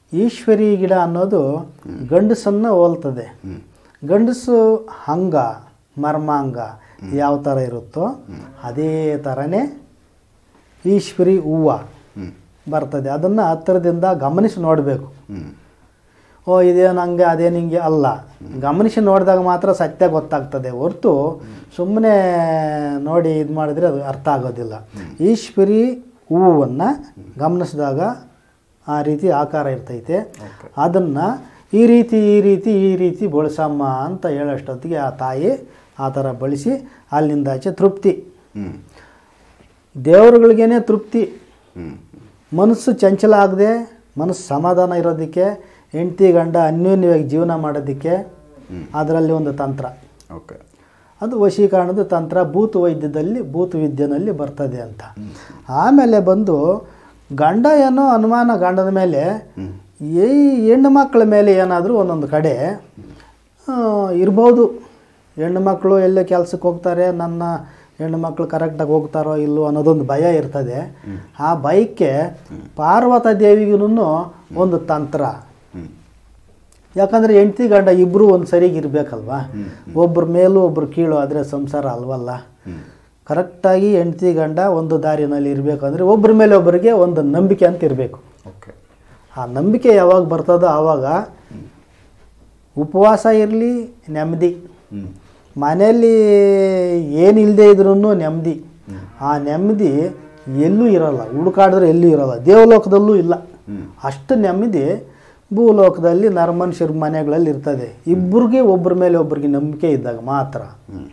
ಈಶ್ವರಿ ಗಿಡ ಅನ್ನೋದು ಗಂಡಸನ್ನು ಹೋಲ್ತದೆ ಗಂಡಸು ಹಂಗ ಮರ್ಮಾಂಗ ಯಾವ ಥರ ಇರುತ್ತೋ ಅದೇ ಥರನೇ ಈಶ್ವರಿ ಹೂವು ಹ್ಮ್ ಬರ್ತದೆ ಅದನ್ನು ಹತ್ತಿರದಿಂದ ಗಮನಿಸಿ ನೋಡಬೇಕು ಹ್ಮ್ ಓ ಇದೇನು ಹಂಗೆ ಅದೇನು ಹಿಂಗೆ ಅಲ್ಲ ಗಮನಿಸಿ ನೋಡಿದಾಗ ಮಾತ್ರ ಸತ್ಯ ಗೊತ್ತಾಗ್ತದೆ ಹೊರತು ಸುಮ್ಮನೆ ನೋಡಿ ಇದು ಮಾಡಿದರೆ ಅದು ಅರ್ಥ ಆಗೋದಿಲ್ಲ ಈಶ್ವರಿ ಹೂವನ್ನು ಗಮನಿಸಿದಾಗ ಆ ರೀತಿ ಆಕಾರ ಇರ್ತೈತೆ ಓಕೆ ಅದನ್ನು ಈ ರೀತಿ ಈ ರೀತಿ ಈ ರೀತಿ ಬಳಸಮ್ಮ ಅಂತ ಹೇಳೋಷ್ಟೊತ್ತಿಗೆ ಆ ತಾಯಿ ಆ ಥರ ಬಳಸಿ ಅಲ್ಲಿಂದ ಆಚೆ ತೃಪ್ತಿ ಹ್ಮ್ ದೇವರುಗಳಿಗೇನೆ ತೃಪ್ತಿ ಹ್ಮ್ ಮನಸ್ಸು ಚಂಚಲ ಆಗದೆ ಮನಸ್ಸು ಸಮಾಧಾನ ಇರೋದಕ್ಕೆ ಹೆಂಡತಿ ಗಂಡ ಅನ್ಯೋನ್ಯವಾಗಿ ಜೀವನ ಮಾಡೋದಕ್ಕೆ ಅದರಲ್ಲಿ ಒಂದು ತಂತ್ರ ಓಕೆ ಅದು ವಶೀಕರಣದ ತಂತ್ರ ಭೂತ ವೈದ್ಯದಲ್ಲಿ ಭೂತ ವಿದ್ಯೆನಲ್ಲಿ ಬರ್ತದೆ ಅಂತ ಆಮೇಲೆ ಬಂದು ಗಂಡ ಏನೋ ಅನುಮಾನ ಗಂಡನ ಮೇಲೆ ಈ ಹೆಣ್ಣು ಮಕ್ಕಳ ಮೇಲೆ ಏನಾದರೂ ಒಂದೊಂದು ಕಡೆ ಆ, ಇರ್ಬೋದು ಹೆಣ್ಣು ಮಕ್ಕಳು ಎಲ್ಲೇ ಕೆಲ್ಸಕ್ಕೆ ಹೋಗ್ತಾರೆ ನನ್ನ ಹೆಣ್ಣು ಮಕ್ಕಳು ಕರೆಕ್ಟಾಗಿ ಹೋಗ್ತಾರೋ ಇಲ್ಲೋ ಅನ್ನೋದೊಂದು ಭಯ ಇರ್ತದೆ ಆ ಭಯಕ್ಕೆ ಪಾರ್ವತ ದೇವಿಗೂ ಒಂದು ತಂತ್ರ ಹ್ಮ್ ಯಾಕಂದರೆ ಹೆಂಡತಿ ಗಂಡ ಇಬ್ಬರು ಒಂದು ಸರಿಗೆ ಇರಬೇಕಲ್ವಾ ಒಬ್ಬರ ಮೇಲೂ ಒಬ್ಬರು ಕೀಳು ಆದರೆ ಸಂಸಾರ ಅಲ್ವಲ್ಲ ಹ್ಮ್ ಕರೆಕ್ಟಾಗಿ ಹೆಂಡತಿ ಗಂಡ ಒಂದು ದಾರಿನಲ್ಲಿ ಇರಬೇಕು ಅಂದರೆ ಒಬ್ಬರ ಮೇಲೆ ಒಬ್ಬರಿಗೆ ಒಂದು ನಂಬಿಕೆ ಅಂತ ಇರಬೇಕು ಓಕೆ ಆ ನಂಬಿಕೆ ಯಾವಾಗ ಬರ್ತದೋ ಆವಾಗ ಉಪವಾಸ ಇರಲಿ ನೆಮ್ಮದಿ ಹ್ಮ್ ಮನೆಯಲ್ಲಿ ಏನಿಲ್ಲದೆ ಇದ್ರೂ ನೆಮ್ಮದಿ ಆ ನೆಮ್ಮದಿ ಎಲ್ಲೂ ಇರಲ್ಲ ಹುಡುಕಾಡಿದ್ರೆ ಎಲ್ಲೂ ಇರಲ್ಲ ದೇವಲೋಕದಲ್ಲೂ ಇಲ್ಲ ಹ್ಮ್ ಅಷ್ಟು ನೆಮ್ಮದಿ ಭೂಲೋಕದಲ್ಲಿ ನರಮನುಷ್ಯರ ಮನೆಗಳಲ್ಲಿ ಇರ್ತದೆ ಇಬ್ಬರಿಗೆ ಒಬ್ಬರ ಮೇಲೆ ಒಬ್ಬರಿಗೆ ನಂಬಿಕೆ ಇದ್ದಾಗ ಮಾತ್ರ ಹ್ಮ್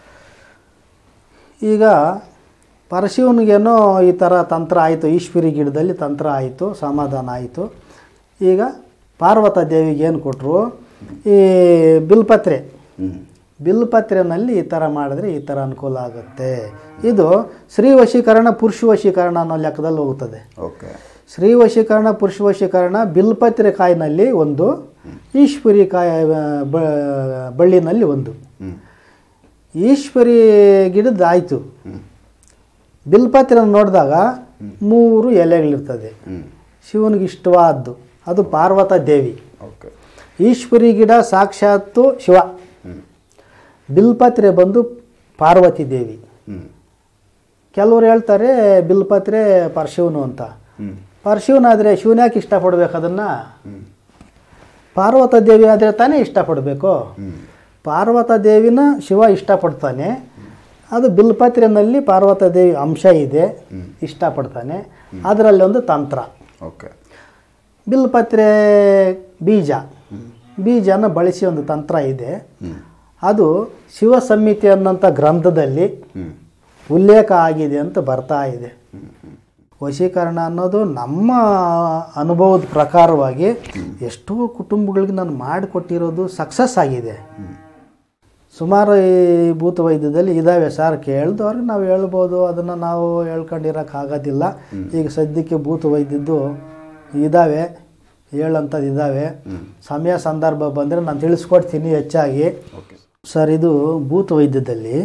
ಈಗ ಪರಶಿವನಿಗೇನೋ ಈ ಥರ ತಂತ್ರ ಆಯಿತು ಈಶ್ವರಿ ಗಿಡದಲ್ಲಿ ತಂತ್ರ ಆಯಿತು ಸಮಾಧಾನ ಆಯಿತು ಈಗ ಪಾರ್ವತ ದೇವಿಗೆ ಏನು ಕೊಟ್ಟರು ಈ ಬಿಲ್ಪತ್ರೆ ಹ್ಮ್ ಬಿಲ್ಪತ್ರೆನಲ್ಲಿ ಈ ಥರ ಮಾಡಿದ್ರೆ ಈ ಥರ ಅನುಕೂಲ ಆಗುತ್ತೆ ಇದು ಸ್ತ್ರೀ ವಶೀಕರಣ ಪುರುಷ ವಶೀಕರಣ ಅನ್ನೋ ಲೆಕ್ಕದಲ್ಲಿ ಹೋಗುತ್ತದೆ ಓಕೆ ಸ್ತ್ರೀ ವಶೀಕರಣ ಪುರುಷ ವಶೀಕರಣ ಬಿಲ್ಪತ್ರೆ ಕಾಯಿನಲ್ಲಿ ಒಂದು ಈಶ್ವರಿ ಕಾಯಿ ಬ- ಬಳ್ಳಿನಲ್ಲಿ ಒಂದು ಹ್ಮ್ ಈಶ್ವರಿ ಗಿಡದ ಆಯಿತು ಹ್ಮ್ ಬಿಲ್ಪತ್ರೆ ನೋಡಿದಾಗ ಮೂರು ಎಲೆಗಳಿರ್ತದೆ ಹ್ಮ್ ಶಿವನಿಗೆ ಇಷ್ಟವಾದ್ದು ಅದು ಪಾರ್ವತ ದೇವಿ ಓಕೆ ಈಶ್ವರಿ ಗಿಡ ಸಾಕ್ಷಾತ್ತು ಶಿವ ಹ್ಮ್ ಬಿಲ್ಪತ್ರೆ ಬಂದು ಪಾರ್ವತಿ ದೇವಿ ಹ್ಮ್ ಕೆಲವರು ಹೇಳ್ತಾರೆ ಬಿಲ್ಪತ್ರೆ ಪರಶಿವನು ಅಂತ ಹ್ಮ್ ಪರಶಿವನಾದರೆ ಶಿವನ್ಯಾಕೆ ಇಷ್ಟಪಡ್ಬೇಕು ಅದನ್ನು ಹ್ಮ್ ಪಾರ್ವತ ದೇವಿ ಆದರೆ ತಾನೇ ಇಷ್ಟಪಡಬೇಕು ಹ್ಮ್ ಪಾರ್ವತ ದೇವಿನ ಶಿವ ಇಷ್ಟಪಡ್ತಾನೆ ಅದು ಬಿಲ್ಪತ್ರೆನಲ್ಲಿ ಪಾರ್ವತ ದೇವಿ ಅಂಶ ಇದೆ ಇಷ್ಟಪಡ್ತಾನೆ ಅದರಲ್ಲಿ ಒಂದು ತಂತ್ರ ಓಕೆ ಬಿಲ್ಪತ್ರೆ ಬೀಜ ಬೀಜನ ಬಳಸಿ ಒಂದು ತಂತ್ರ ಇದೆ ಹ್ಮ್ ಅದು ಶಿವ ಸಂಹಿತೆ ಅನ್ನೋಂಥ ಗ್ರಂಥದಲ್ಲಿ ಹ್ಮ್ ಉಲ್ಲೇಖ ಆಗಿದೆ ಅಂತ ಬರ್ತಾ ಇದೆ ವಶೀಕರಣ ಅನ್ನೋದು ನಮ್ಮ ಅನುಭವದ ಪ್ರಕಾರವಾಗಿ ಎಷ್ಟೋ ಕುಟುಂಬಗಳಿಗೆ ನಾನು ಮಾಡಿಕೊಟ್ಟಿರೋದು ಸಕ್ಸಸ್ ಆಗಿದೆ ಸುಮಾರು ಈ ಭೂತ ವೈದ್ಯದಲ್ಲಿ ಇದ್ದಾವೆ ಸರ್ ಕೇಳಿದವ್ರಿಗೆ ನಾವು ಹೇಳ್ಬೋದು ಅದನ್ನು ನಾವು ಹೇಳ್ಕೊಂಡಿರೋಕ್ಕಾಗೋದಿಲ್ಲ ಈಗ ಸದ್ಯಕ್ಕೆ ಭೂತ ವೈದ್ಯದ್ದು ಇದ್ದಾವೆ ಹೇಳಂಥದ್ದು ಇದ್ದಾವೆ ಸಮಯ ಸಂದರ್ಭ ಬಂದರೆ ನಾನು ತಿಳಿಸ್ಕೊಡ್ತೀನಿ ಹೆಚ್ಚಾಗಿ ಓಕೆ ಸರ್ ಇದು ಭೂತ ವೈದ್ಯದಲ್ಲಿ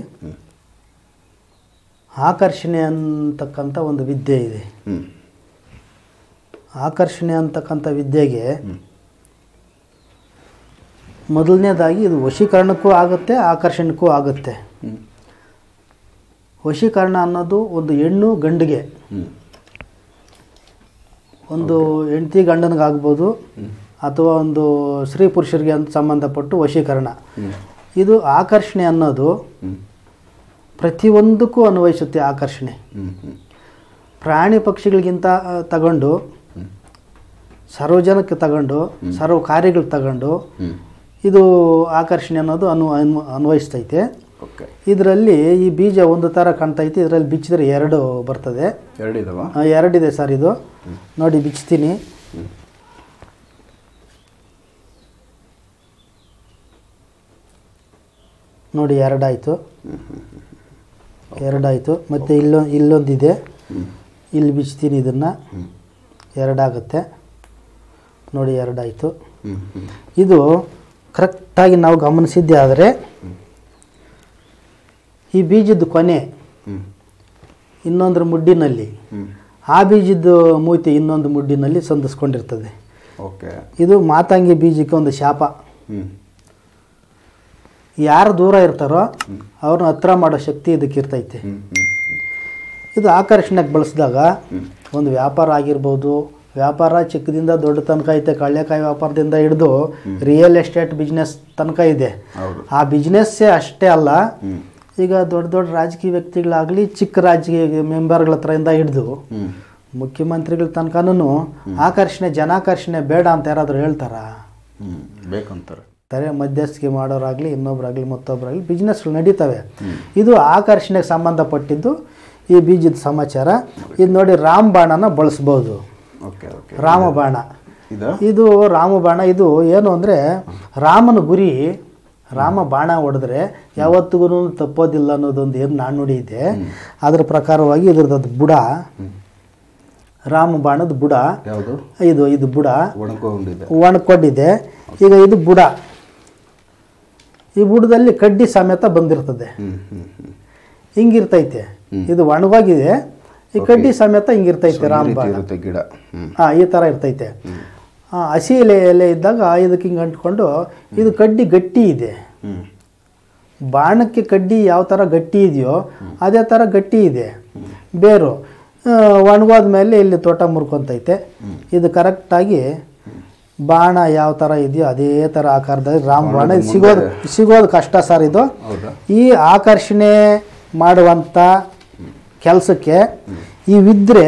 ಆಕರ್ಷಣೆ ಅಂತಕ್ಕಂಥ ಒಂದು ವಿದ್ಯೆ ಇದೆ ಹ್ಮ್ ಆಕರ್ಷಣೆ ಅಂತಕ್ಕಂಥ ವಿದ್ಯೆಗೆ ಮೊದಲನೇದಾಗಿ ಇದು ವಶೀಕರಣಕ್ಕೂ ಆಗುತ್ತೆ ಆಕರ್ಷಣಕ್ಕೂ ಆಗುತ್ತೆ ಹ್ಮ್ ವಶೀಕರಣ ಅನ್ನೋದು ಒಂದು ಹೆಣ್ಣು ಗಂಡಿಗೆ ಹ್ಮ್ ಒಂದು ಹೆಂಡತಿ ಗಂಡನಿಗಾಗ್ಬೋದು ಅಥವಾ ಒಂದು ಸ್ತ್ರೀ ಪುರುಷರಿಗೆ ಅಂತ ಸಂಬಂಧಪಟ್ಟು ವಶೀಕರಣ ಹ್ಮ್ ಇದು ಆಕರ್ಷಣೆ ಅನ್ನೋದು ಹ್ಮ್ ಪ್ರತಿಯೊಂದಕ್ಕೂ ಅನ್ವಯಿಸುತ್ತೆ ಆಕರ್ಷಣೆ ಹ್ಮ್ ಹ್ಮ್ ಪ್ರಾಣಿ ಪಕ್ಷಿಗಳಿಗಿಂತ ಆ, ತಗೊಂಡು ಸರ್ವಜನಕ್ಕೆ ತಗೊಂಡು ಸರ್ವ ಕಾರ್ಯಗಳು ತಗೊಂಡು ಹ್ಮ್ ಇದು ಆಕರ್ಷಣೆ ಅನ್ನೋದು ಅನು ಅನ್ವ- ಅನ್ವಯಿಸ್ತೈತೆ ಓಕೆ ಇದರಲ್ಲಿ ಈ ಬೀಜ ಒಂದು ಥರ ಕಾಣ್ತೈತೆ ಇದರಲ್ಲಿ ಬಿಚ್ಚಿದ್ರೆ ಎರಡು ಬರ್ತದೆ ಎರಡಿದಾವ ಆ, ಎರಡಿದೆ ಸರ್ ಇದು ನೋಡಿ ಬಿಚ್ತೀನಿ ನೋಡಿ ಎರಡಾಯಿತು ಎರಡಾಯಿತು ಮತ್ತು ಇಲ್ಲೊಂದು ಇಲ್ಲೊಂದಿದೆ ಇಲ್ಲಿ ಬಿಚ್ತೀನಿ ಇದನ್ನು ಎರಡಾಗುತ್ತೆ ನೋಡಿ ಎರಡಾಯಿತು ಹ್ಮ್ ಹ್ಮ್ ಇದು ಕರೆಕ್ಟಾಗಿ ನಾವು ಗಮನಿಸಿದ್ದೆ ಆದರೆ ಈ ಬೀಜದ ಕೊನೆ ಹ್ಮ್ ಇನ್ನೊಂದರ ಮುಡ್ಡಿನಲ್ಲಿ ಹ್ಮ್ ಆ ಬೀಜದ ಮೂತಿ ಇನ್ನೊಂದು ಮುಡ್ಡಿನಲ್ಲಿ ಸಂಧಿಸ್ಕೊಂಡಿರ್ತದೆ ಓಕೆ ಇದು ಮಾತಂಗಿ ಬೀಜಕ್ಕೆ ಒಂದು ಶಾಪ ಹ್ಞೂ ಯಾರು ದೂರ ಇರ್ತಾರೋ ಅವ್ರನ್ನ ಹತ್ರ ಮಾಡೋ ಶಕ್ತಿ ಇದಕ್ಕೆ ಇರ್ತೈತೆ ಹ್ಞೂ ಹ್ಞೂ ಇದು ಆಕರ್ಷಣೆಗೆ ಬಳಸಿದಾಗ ಒಂದು ವ್ಯಾಪಾರ ಆಗಿರ್ಬೋದು ವ್ಯಾಪಾರ ಚಿಕ್ಕದಿಂದ ದೊಡ್ಡ ತನಕ ಐತೆ ಕಳ್ಳೆಕಾಯಿ ವ್ಯಾಪಾರದಿಂದ ಹಿಡಿದು ರಿಯಲ್ ಎಸ್ಟೇಟ್ ಬಿಸ್ನೆಸ್ ತನಕ ಇದೆ ಹೌದು ಆ ಬಿಸ್ನೆಸ್ಸೇ ಅಷ್ಟೇ ಅಲ್ಲ ಹ್ಞೂ ಈಗ ದೊಡ್ಡ ದೊಡ್ಡ ರಾಜಕೀಯ ವ್ಯಕ್ತಿಗಳಾಗಲಿ ಚಿಕ್ಕ ರಾಜಕೀಯ ಮೆಂಬರ್ಗಳ ಹತ್ರದಿಂದ ಹಿಡಿದು ಹ್ಞೂ ಮುಖ್ಯಮಂತ್ರಿಗಳ ತನಕನೂ ಆಕರ್ಷಣೆ ಜನಾಕರ್ಷಣೆ ಬೇಡ ಅಂತ ಯಾರಾದರೂ ಹೇಳ್ತಾರಾ ಹ್ಞೂ ಬೇಕಂತಾರೆ ತಾರೆ ಮಧ್ಯಸ್ಥಿಕೆ ಮಾಡೋರಾಗಲಿ ಇನ್ನೊಬ್ಬರಾಗಲಿ ಮತ್ತೊಬ್ಬರಾಗಲಿ ಬಿಸ್ನೆಸ್ಗಳು ನಡೀತವೆ ಇದು ಆಕರ್ಷಣೆಗೆ ಸಂಬಂಧಪಟ್ಟಿದ್ದು ಈ ಬೀಜದ ಸಮಾಚಾರ ಇದು ನೋಡಿ ರಾಮಬಾಣನ ಬಳಸ್ಬೋದು ಓಕೆ ಓಕೆ ರಾಮಬಾಣ ಇದು ಇದು ರಾಮಬಾಣ ಇದು ಏನು ಅಂದರೆ ರಾಮನ ಗುರಿ ರಾಮ ಬಾಣ ಹೊಡೆದ್ರೆ ಯಾವತ್ತಿಗೂ ತಪ್ಪೋದಿಲ್ಲ ಅನ್ನೋದೊಂದು ಏನು ನಾಣ್ಣುಡಿ ಇದೆ ಅದ್ರ ಪ್ರಕಾರವಾಗಿ ಇದ್ರದ್ದು ಬುಡ ರಾಮ ಬಾಣದ ಬುಡ ಯಾವುದು ಇದು ಇದು ಬುಡ ಒಣಕೊಂಡಿದೆ ಒಣಕೊಂಡಿದೆ ಈಗ ಇದು ಬುಡ ಈ ಬುಡದಲ್ಲಿ ಕಡ್ಡಿ ಸಮೇತ ಬಂದಿರ್ತದೆ ಹ್ಞೂ ಹ್ಞೂ ಹ್ಞೂ ಹಿಂಗಿರ್ತೈತೆ ಇದು ಒಣಗೋಗಿದೆ ಈ ಕಡ್ಡಿ ಸಮೇತ ಹಿಂಗಿರ್ತೈತೆ ರಾಮ ಬಾಣ ಇರುತ್ತೆ ಗಿಡ ಹ್ಞೂ ಹಾಂ ಈ ಥರ ಇರ್ತೈತೆ ಆ, ಹಸಿ ಎಲೆ ಎಲೆ ಇದ್ದಾಗ ಇದಕ್ಕೆ ಹಿಂಗೆ ಅಂಟ್ಕೊಂಡು ಇದು ಕಡ್ಡಿ ಗಟ್ಟಿ ಇದೆ ಹ್ಞೂ ಬಾಣಕ್ಕೆ ಕಡ್ಡಿ ಯಾವ ಥರ ಗಟ್ಟಿ ಇದೆಯೋ ಅದೇ ಥರ ಗಟ್ಟಿ ಇದೆ ಬೇರು ಆ, ಒಣಗೋದ ಮೇಲೆ ಇಲ್ಲಿ ತೋಟ ಮುರ್ಕೊಂತೈತೆ ಇದು ಕರೆಕ್ಟಾಗಿ ಬಾಣ ಯಾವ ಥರ ಇದೆಯೋ ಅದೇ ಥರ ಆಕಾರದಲ್ಲಿ ರಾಮ ಬಾಣ ಇದು ಸಿಗೋದು ಸಿಗೋದು ಕಷ್ಟ ಸರ್ ಇದು ಹೌದಾ ಈ ಆಕರ್ಷಣೆ ಮಾಡುವಂಥ ಕೆಲಸಕ್ಕೆ ಇವಿದ್ರೆ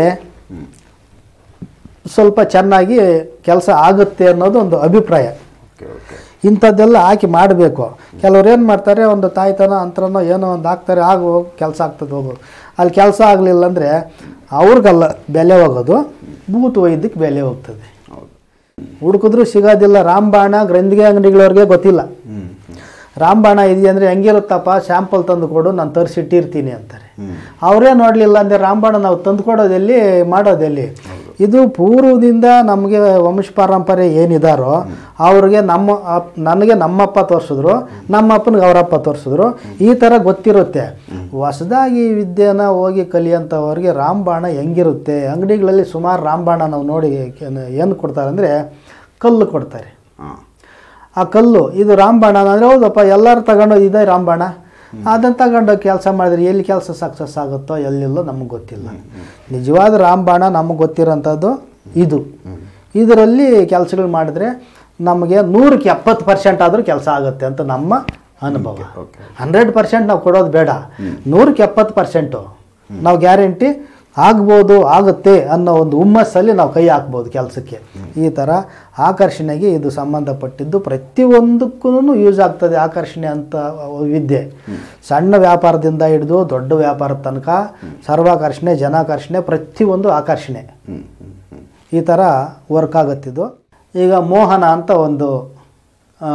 ಸ್ವಲ್ಪ ಚೆನ್ನಾಗಿ ಕೆಲಸ ಆಗುತ್ತೆ ಅನ್ನೋದು ಒಂದು ಅಭಿಪ್ರಾಯ ಓಕೆ ಓಕೆ ಇಂಥದ್ದೆಲ್ಲ ಹಾಕಿ ಮಾಡಬೇಕು ಕೆಲವ್ರು ಏನು ಮಾಡ್ತಾರೆ ಒಂದು ತಾಯ್ತನ ಅಂತರನೋ ಏನೋ ಒಂದು ಹಾಕ್ತಾರೆ ಆಗು ಕೆಲಸ ಆಗ್ತದೆ ಹೋಗು ಅಲ್ಲಿ ಕೆಲಸ ಆಗಲಿಲ್ಲ ಅಂದರೆ ಅವ್ರಿಗಲ್ಲ ಬೆಲೆ ಹೋಗೋದು ಬೂತ್ ಒಯ್ದಕ್ಕೆ ಬೆಲೆ ಹೋಗ್ತದೆ ಹೌದು ಹುಡುಕಿದ್ರು ಸಿಗೋದಿಲ್ಲ ರಾಮಬಾಣ ಗ್ರಂಥಿಗೆ ಅಂಗಡಿಗಳವ್ರಿಗೆ ಗೊತ್ತಿಲ್ಲ ಹ್ಞೂ ಹ್ಞೂ ರಾಮಬಾಣ ಇದೆಯಾ ಅಂದರೆ ಹೆಂಗಿರುತ್ತಪ್ಪ ಸ್ಯಾಂಪಲ್ ತಂದು ಕೊಡು ನಾನು ತರಿಸಿಟ್ಟಿರ್ತೀನಿ ಅಂತಾರೆ ಹ್ಮ್. ಅವರೇ ನೋಡಲಿಲ್ಲ ಅಂದರೆ ರಾಮಬಾಣ ನಾವು ತಂದು ಕೊಡೋದೆಲ್ಲಿ ಮಾಡೋದೆಲ್ಲಿ ಇದು ಪೂರ್ವದಿಂದ ನಮಗೆ ವಂಶ ಪಾರಂಪರೆ ಏನಿದಾರೋ ಅವ್ರಿಗೆ ನಮ್ಮ ಅಪ್ ನನಗೆ ನಮ್ಮಪ್ಪ ತೋರಿಸಿದ್ರು ನಮ್ಮ ಅಪ್ಪನಿಗೆ ಅವರಪ್ಪ ತೋರಿಸಿದ್ರು ಈ ಥರ ಗೊತ್ತಿರುತ್ತೆ ಹೊಸದಾಗಿ ವಿದ್ಯೆನ ಹೋಗಿ ಕಲಿಯೋಂಥವ್ರಿಗೆ ರಾಮಬಾಣ ಹೆಂಗಿರುತ್ತೆ ಅಂಗಡಿಗಳಲ್ಲಿ ಸುಮಾರು ರಾಮಬಾಣ ನಾವು ನೋಡಿ ಏನು ಕೊಡ್ತಾರೆ ಅಂದರೆ ಕಲ್ಲು ಕೊಡ್ತಾರೆ ಹಾಂ ಆ ಕಲ್ಲು ಇದು ರಾಮಬಾಣ ಅಂದರೆ ಹೌದಪ್ಪ ಎಲ್ಲರೂ ತಗೊಂಡು ಇದೆ ರಾಮಬಾಣ ಅದನ್ನು ತಗೊಂಡು ಕೆಲಸ ಮಾಡಿದ್ರೆ ಎಲ್ಲಿ ಕೆಲಸ ಸಕ್ಸಸ್ ಆಗುತ್ತೋ ಎಲ್ಲಿಲ್ಲೋ ನಮಗೆ ಗೊತ್ತಿಲ್ಲ ನಿಜವಾದ ರಾಮಬಾಣ ನಮಗೆ ಗೊತ್ತಿರೋಂಥದ್ದು ಇದು ಇದರಲ್ಲಿ ಕೆಲಸಗಳು ಮಾಡಿದ್ರೆ ನಮಗೆ ನೂರಕ್ಕೆ ಎಪ್ಪತ್ತು ಪರ್ಸೆಂಟ್ ಆದರೂ ಕೆಲಸ ಆಗುತ್ತೆ ಅಂತ ನಮ್ಮ ಅನುಭವ ಓಕೆ ಹಂಡ್ರೆಡ್ ಪರ್ಸೆಂಟ್ ನಾವು ಕೊಡೋದು ಬೇಡ ನೂರಕ್ಕೆ ಎಪ್ಪತ್ತು ಪರ್ಸೆಂಟು ನಾವು ಗ್ಯಾರಂಟಿ ಆಗ್ಬೋದು ಆಗುತ್ತೆ ಅನ್ನೋ ಒಂದು ಹುಮ್ಮಸ್ಸಲ್ಲಿ ನಾವು ಕೈ ಹಾಕ್ಬೋದು ಕೆಲಸಕ್ಕೆ ಈ ಥರ ಆಕರ್ಷಣೆಗೆ ಇದು ಸಂಬಂಧಪಟ್ಟಿದ್ದು ಪ್ರತಿಯೊಂದಕ್ಕೂ ಯೂಸ್ ಆಗ್ತದೆ ಆಕರ್ಷಣೆ ಅಂತ ವಿದ್ಯೆ ಸಣ್ಣ ವ್ಯಾಪಾರದಿಂದ ಹಿಡಿದು ದೊಡ್ಡ ವ್ಯಾಪಾರದ ತನಕ ಸರ್ವಾಕರ್ಷಣೆ ಜನಾಕರ್ಷಣೆ ಪ್ರತಿಯೊಂದು ಆಕರ್ಷಣೆ ಹ್ಞೂ ಹ್ಞೂ ಹ್ಞೂ ಈ ಥರ ವರ್ಕ್ ಆಗುತ್ತಿದ್ದು ಈಗ ಮೋಹನ ಅಂತ ಒಂದು ಆ,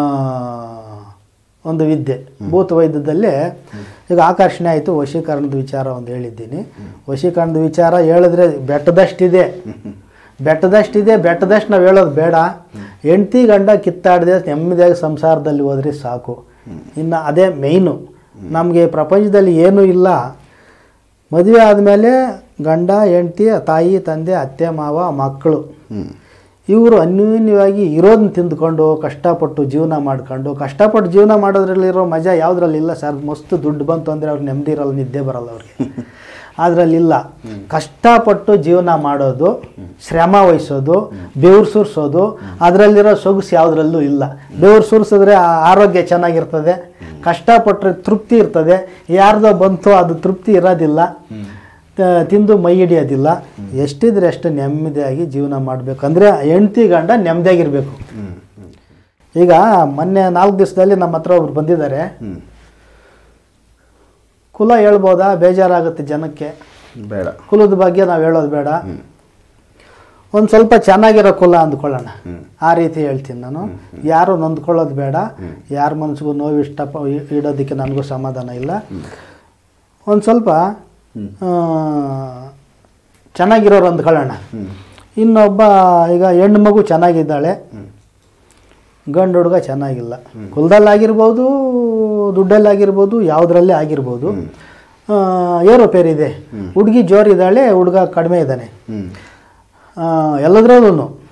ಒಂದು ವಿದ್ಯೆ ಭೂತ ವೈದ್ಯದಲ್ಲಿ ಈಗ ಆಕರ್ಷಣೆ ಆಯಿತು ವಶೀಕರಣದ ವಿಚಾರ ಒಂದು ಹೇಳಿದ್ದೀನಿ ವಶೀಕರಣದ ವಿಚಾರ ಹೇಳಿದ್ರೆ ಬೆಟ್ಟದಷ್ಟಿದೆ ಬೆಟ್ಟದಷ್ಟಿದೆ ಬೆಟ್ಟದಷ್ಟು ನಾವು ಹೇಳೋದು ಬೇಡ ಹೆಂಡ್ತಿ ಗಂಡ ಕಿತ್ತಾಡದೆ ನೆಮ್ಮದಿಯಾಗಿ ಸಂಸಾರದಲ್ಲಿ ಹೋದ್ರೆ ಸಾಕು ಇನ್ನು ಅದೇ ಮೇಯ್ನು ನಮಗೆ ಪ್ರಪಂಚದಲ್ಲಿ ಏನೂ ಇಲ್ಲ ಮದುವೆ ಆದಮೇಲೆ ಗಂಡ ಹೆಂಡತಿ ತಾಯಿ ತಂದೆ ಅತ್ತೆ ಮಾವ ಮಕ್ಕಳು ಹ್ಞೂ ಇವರು ಅನ್ಯೂನ್ಯವಾಗಿ ಇರೋದನ್ನ ತಿಂದ್ಕೊಂಡು ಕಷ್ಟಪಟ್ಟು ಜೀವನ ಮಾಡ್ಕೊಂಡು ಕಷ್ಟಪಟ್ಟು ಜೀವನ ಮಾಡೋದ್ರಲ್ಲಿರೋ ಮಜಾ ಯಾವುದ್ರಲ್ಲಿಲ್ಲ ಸರ್ ಮಸ್ತ್ ದುಡ್ಡು ಬಂತು ಅಂದರೆ ಅವ್ರಿಗೆ ನೆಮ್ಮದಿ ಇರಲ್ಲ ನಿದ್ದೆ ಬರಲ್ಲ ಅವ್ರಿಗೆ ಅದರಲ್ಲಿಲ್ಲ ಕಷ್ಟಪಟ್ಟು ಜೀವನ ಮಾಡೋದು ಶ್ರಮ ವಹಿಸೋದು ಬೆವ್ರು ಸುರಿಸೋದು ಅದರಲ್ಲಿರೋ ಸೊಗಸು ಯಾವುದ್ರಲ್ಲೂ ಇಲ್ಲ ಬೆವ್ರು ಸುರಿಸಿದ್ರೆ ಆ- ಆರೋಗ್ಯ ಚೆನ್ನಾಗಿರ್ತದೆ ಕಷ್ಟಪಟ್ಟರೆ ತೃಪ್ತಿ ಇರ್ತದೆ ಯಾರ್ದೋ ಬಂತು ಅದು ತೃಪ್ತಿ ಇರೋದಿಲ್ಲ ತ- ತಿಂದು ಮೈ ಹಿಡಿಯೋದಿಲ್ಲ ಎಷ್ಟಿದ್ರೆ ಅಷ್ಟು ನೆಮ್ಮದಿಯಾಗಿ ಜೀವನ ಮಾಡಬೇಕಂದ್ರೆ ಹೆಂಡ್ತಿ ಗಂಡ ನೆಮ್ಮದಿಯಾಗಿರ್ಬೇಕು ಹ್ಞೂ ಹ್ಞೂ ಈಗ ಮೊನ್ನೆ ನಾಲ್ಕು ದಿವಸದಲ್ಲಿ ನಮ್ಮ ಹತ್ರ ಒಬ್ರು ಬಂದಿದ್ದಾರೆ ಹ್ಞೂ ಕುಲ ಹೇಳ್ಬೋದಾ ಬೇಜಾರಾಗುತ್ತೆ ಜನಕ್ಕೆ ಬೇಡ ಕುಲದ ಬಗ್ಗೆ ನಾವು ಹೇಳೋದು ಬೇಡ ಒಂದು ಸ್ವಲ್ಪ ಚೆನ್ನಾಗಿರೋ ಕುಲ ಅಂದ್ಕೊಳ್ಳೋಣ ಹ್ಮ್. ಆ ರೀತಿ ಹೇಳ್ತೀನಿ ನಾನು ಯಾರು ನೊಂದ್ಕೊಳ್ಳೋದು ಬೇಡ ಯಾರ ಮನಸ್ಸಿಗೂ ನೋವು ಇಷ್ಟ ಇಡೋದಕ್ಕೆ ನನಗೂ ಸಮಾಧಾನ ಇಲ್ಲ ಒಂದು ಸ್ವಲ್ಪ ಆ, ಚೆನ್ನಾಗಿರೋರು ಅಂದ್ಕೊಳ್ಳೋಣ ಹ್ಞೂ ಇನ್ನೊಬ್ಬ ಈಗ ಹೆಣ್ಣು ಮಗು ಚೆನ್ನಾಗಿದ್ದಾಳೆ ಗಂಡು ಹುಡುಗ ಚೆನ್ನಾಗಿಲ್ಲ ಕುಲದಲ್ಲಾಗಿರ್ಬೋದು ದುಡ್ಡಲ್ಲಾಗಿರ್ಬೋದು ಯಾವುದ್ರಲ್ಲೇ ಆಗಿರ್ಬೋದು ಆ, ಏರೋಪೇರಿದೆ ಹುಡುಗಿ ಜೋರಿದ್ದಾಳೆ ಹುಡುಗ ಕಡಿಮೆ ಇದ್ದಾನೆ ಹ್ಞೂ ಎಲ್ಲದ್ರಲ್ಲೂ ಹ್ಞೂ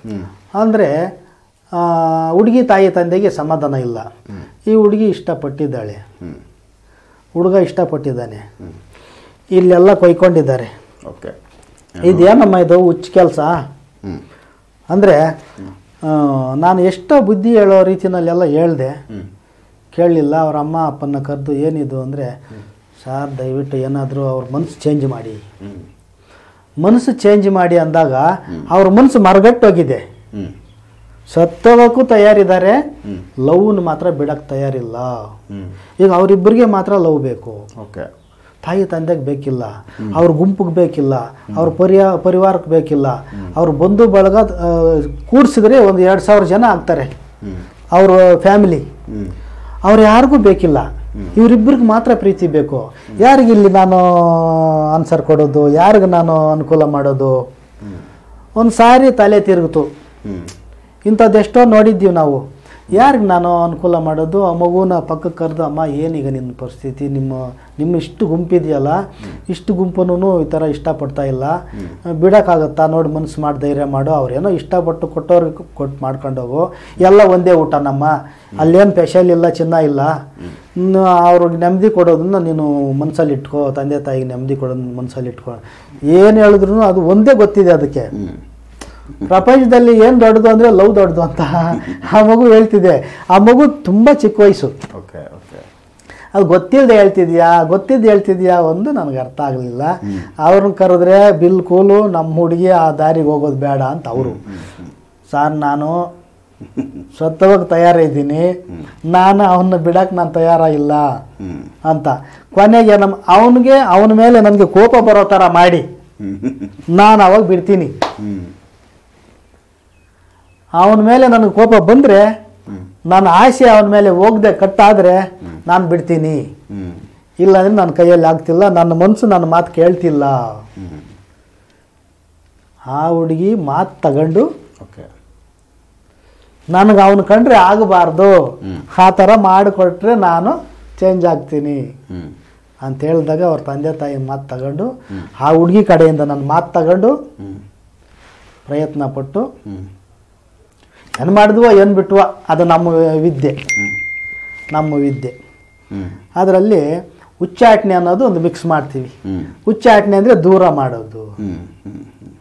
ಅಂದರೆ ಹುಡುಗಿ ತಾಯಿ ತಂದೆಗೆ ಸಮಾಧಾನ ಇಲ್ಲ ಈ ಹುಡುಗಿ ಇಷ್ಟಪಟ್ಟಿದ್ದಾಳೆ ಹ್ಞೂ ಹುಡುಗ ಇಷ್ಟಪಟ್ಟಿದ್ದಾನೆ ಇಲ್ಲೆಲ್ಲ ಕೊಯ್ಕೊಂಡಿದ್ದಾರೆ ಓಕೆ ಇದೇನಮ್ಮ ಇದು ಹುಚ್ಚ ಕೆಲಸ ಹ್ಞೂ ಅಂದರೆ ನಾನು ಎಷ್ಟೋ ಬುದ್ಧಿ ಹೇಳೋ ರೀತಿನಲ್ಲೆಲ್ಲ ಹೇಳ್ದೆ ಹ್ಞೂ ಕೇಳಲಿಲ್ಲ ಅವ್ರ ಅಮ್ಮ ಅಪ್ಪನ ಕರೆದು ಏನಿದು ಅಂದರೆ ಸರ್ ದಯವಿಟ್ಟು ಏನಾದರೂ ಅವ್ರ ಮನಸ್ಸು ಚೇಂಜ್ ಮಾಡಿ ಹ್ಞೂ ಮನಸ್ಸು ಚೇಂಜ್ ಮಾಡಿ ಅಂದಾಗ ಅವ್ರ ಮನಸ್ಸು ಮರಗಟ್ಟೋಗಿದೆ ಹ್ಞೂ ಸತ್ತೋಗೋಕ್ಕೂ ತಯಾರಿದ್ದಾರೆ ಹ್ಞೂ ಲವ್ನ ಮಾತ್ರ ಬಿಡಕ್ಕೆ ತಯಾರಿಲ್ಲ ಹ್ಞೂ ಈಗ ಅವರಿಬ್ಬರಿಗೆ ಮಾತ್ರ ಲವ್ ಬೇಕು ಓಕೆ ತಾಯಿ ತಂದೆಗೆ ಬೇಕಿಲ್ಲ ಅವ್ರ ಗುಂಪಿಗೆ ಬೇಕಿಲ್ಲ ಅವ್ರ ಪರಿಯ ಪರಿವಾರಕ್ಕೆ ಬೇಕಿಲ್ಲ ಅವ್ರ ಬಂಧು ಬಳಗ ಕೂಡಿಸಿದ್ರೆ ಒಂದು ಎರಡು ಸಾವಿರ ಜನ ಆಗ್ತಾರೆ ಹ್ಞೂ ಅವ್ರ ಫ್ಯಾಮಿಲಿ ಹ್ಞೂ ಅವ್ರು ಯಾರಿಗೂ ಬೇಕಿಲ್ಲ ಇವರಿಬ್ಬರಿಗೆ ಮಾತ್ರ ಪ್ರೀತಿ ಬೇಕು ಯಾರಿಗೆ ಇಲ್ಲಿ ನಾನು ಆನ್ಸರ್ ಕೊಡೋದು ಯಾರಿಗೆ ನಾನು ಅನುಕೂಲ ಮಾಡೋದು ಹ್ಞೂ ಒಂದು ಸಾರಿ ತಲೆ ತಿರುಗಿತು ಹ್ಞೂ ಇಂಥದ್ದೆಷ್ಟೋ ನೋಡಿದ್ದೀವಿ ನಾವು ಯಾರಿಗೆ ನಾನು ಅನುಕೂಲ ಮಾಡೋದು ಆ ಮಗುನ ಪಕ್ಕಕ್ಕೆ ಕರೆದು ಅಮ್ಮ ಏನೀಗ ನಿನ್ನ ಪರಿಸ್ಥಿತಿ ನಿಮ್ಮ ನಿಮ್ಮ ಇಷ್ಟು ಗುಂಪಿದೆಯಲ್ಲ ಇಷ್ಟು ಗುಂಪನ್ನು ಈ ಥರ ಇಷ್ಟಪಡ್ತಾ ಇಲ್ಲ ಬಿಡೋಕ್ಕಾಗತ್ತಾ ನೋಡಿ ಮನಸ್ಸು ಮಾಡಿ ಧೈರ್ಯ ಮಾಡು ಅವ್ರೇನೋ ಇಷ್ಟಪಟ್ಟು ಕೊಟ್ಟವ್ರಿಗೆ ಕೊಟ್ಟು ಮಾಡ್ಕೊಂಡು ಹೋಗು ಎಲ್ಲ ಒಂದೇ ಊಟ ನಮ್ಮ ಅಲ್ಲೇನು ಸ್ಪೆಷಲ್ ಇಲ್ಲ ಚಿನ್ನ ಇಲ್ಲ ಇನ್ನು ಅವ್ರಿಗೆ ನೆಮ್ಮದಿ ಕೊಡೋದನ್ನ ನೀನು ಮನಸ್ಸಲ್ಲಿ ಇಟ್ಕೋ ತಂದೆ ತಾಯಿಗೆ ನೆಮ್ಮದಿ ಕೊಡೋದನ್ನ ಮನಸ್ಸಲ್ಲಿ ಇಟ್ಕೋ ಏನು ಹೇಳಿದ್ರು ಅದು ಒಂದೇ ಗೊತ್ತಿದೆ ಅದಕ್ಕೆ ಹ್ಞೂ ಪ್ರಪಂಚದಲ್ಲಿ ಏನು ದೊಡ್ಡದು ಅಂದರೆ ಲವ್ ದೊಡ್ಡದು ಅಂತ ಆ ಮಗು ಹೇಳ್ತಿದೆ ಆ ಮಗು ತುಂಬ ಚಿಕ್ಕ ವಯಸ್ಸು ಓಕೆ ಓಕೆ ಅದು ಗೊತ್ತಿಲ್ಲದೆ ಹೇಳ್ತಿದ್ಯಾ ಗೊತ್ತಿದ್ದು ಹೇಳ್ತಿದ್ಯಾ ಒಂದು ನನಗೆ ಅರ್ಥ ಆಗಲಿಲ್ಲ ಅವ್ರನ್ನ ಕರೆದ್ರೆ ಬಿಲ್ ಕೂಲು ನಮ್ಮ ಹುಡುಗಿ ಆ ದಾರಿಗೆ ಹೋಗೋದು ಬೇಡ ಅಂತ ಅವರು ಸರ್ ನಾನು ಸತ್ತವಾಗ ತಯಾರಿದ್ದೀನಿ ನಾನು ಅವನ್ನ ಬಿಡಕ್ಕೆ ನಾನು ತಯಾರಾಗಿಲ್ಲ ಹ್ಞೂ ಅಂತ ಕೊನೆಗೆ ನಮ್ಮ ಅವನಿಗೆ ಅವನ ಮೇಲೆ ನನಗೆ ಕೋಪ ಬರೋ ಥರ ಮಾಡಿ ಹ್ಞೂ ನಾನು ಅವಾಗ ಬಿಡ್ತೀನಿ ಹ್ಞೂ ಅವನ ಮೇಲೆ ನನಗೆ ಕೋಪ ಬಂದರೆ ಹ್ಞೂ ನನ್ನ ಆಸೆ ಅವನ ಮೇಲೆ ಹೋಗದೆ ಕಟ್ಟಾದರೆ ನಾನು ಬಿಡ್ತೀನಿ ಹ್ಞೂ ಇಲ್ಲಾಂದ್ರೆ ನನ್ನ ಕೈಯಲ್ಲಿ ಆಗ್ತಿಲ್ಲ ನನ್ನ ಮನಸ್ಸು ನನ್ನ ಮಾತು ಕೇಳ್ತಿಲ್ಲ ಹ್ಞೂ ಆ ಹುಡುಗಿ ಮಾತು ತಗೊಂಡು ಓಕೆ ನನಗೆ ಅವನು ಕಂಡ್ರೆ ಆಗಬಾರ್ದು ಹ್ಮ್. ಆ ಥರ ಮಾಡಿಕೊಟ್ರೆ ನಾನು ಚೇಂಜ್ ಆಗ್ತೀನಿ ಹ್ಞೂ ಅಂತ ಹೇಳಿದಾಗ ಅವ್ರ ತಂದೆ ತಾಯಿ ಮಾತು ತಗೊಂಡು ಆ ಹುಡುಗಿ ಕಡೆಯಿಂದ ನನ್ನ ಮಾತು ತಗೊಂಡು ಹ್ಞೂ ಪ್ರಯತ್ನ ಪಟ್ಟು ಹ್ಞೂ ಏನು ಮಾಡಿದ್ವೋ ಏನು ಬಿಟ್ವೋ ಅದು ನಮ್ಮ ವಿದ್ಯೆ ಹ್ಞೂ ನಮ್ಮ ವಿದ್ಯೆ ಹ್ಞೂ ಅದರಲ್ಲಿ ಉಚ್ಚಾಟನೆ ಅನ್ನೋದು ಒಂದು ಮಿಕ್ಸ್ ಮಾಡ್ತೀವಿ ಹ್ಞೂ ಉಚ್ಚಾಟನೆ ಅಂದರೆ ದೂರ ಮಾಡೋದು ಹ್ಞೂ ಹ್ಞೂ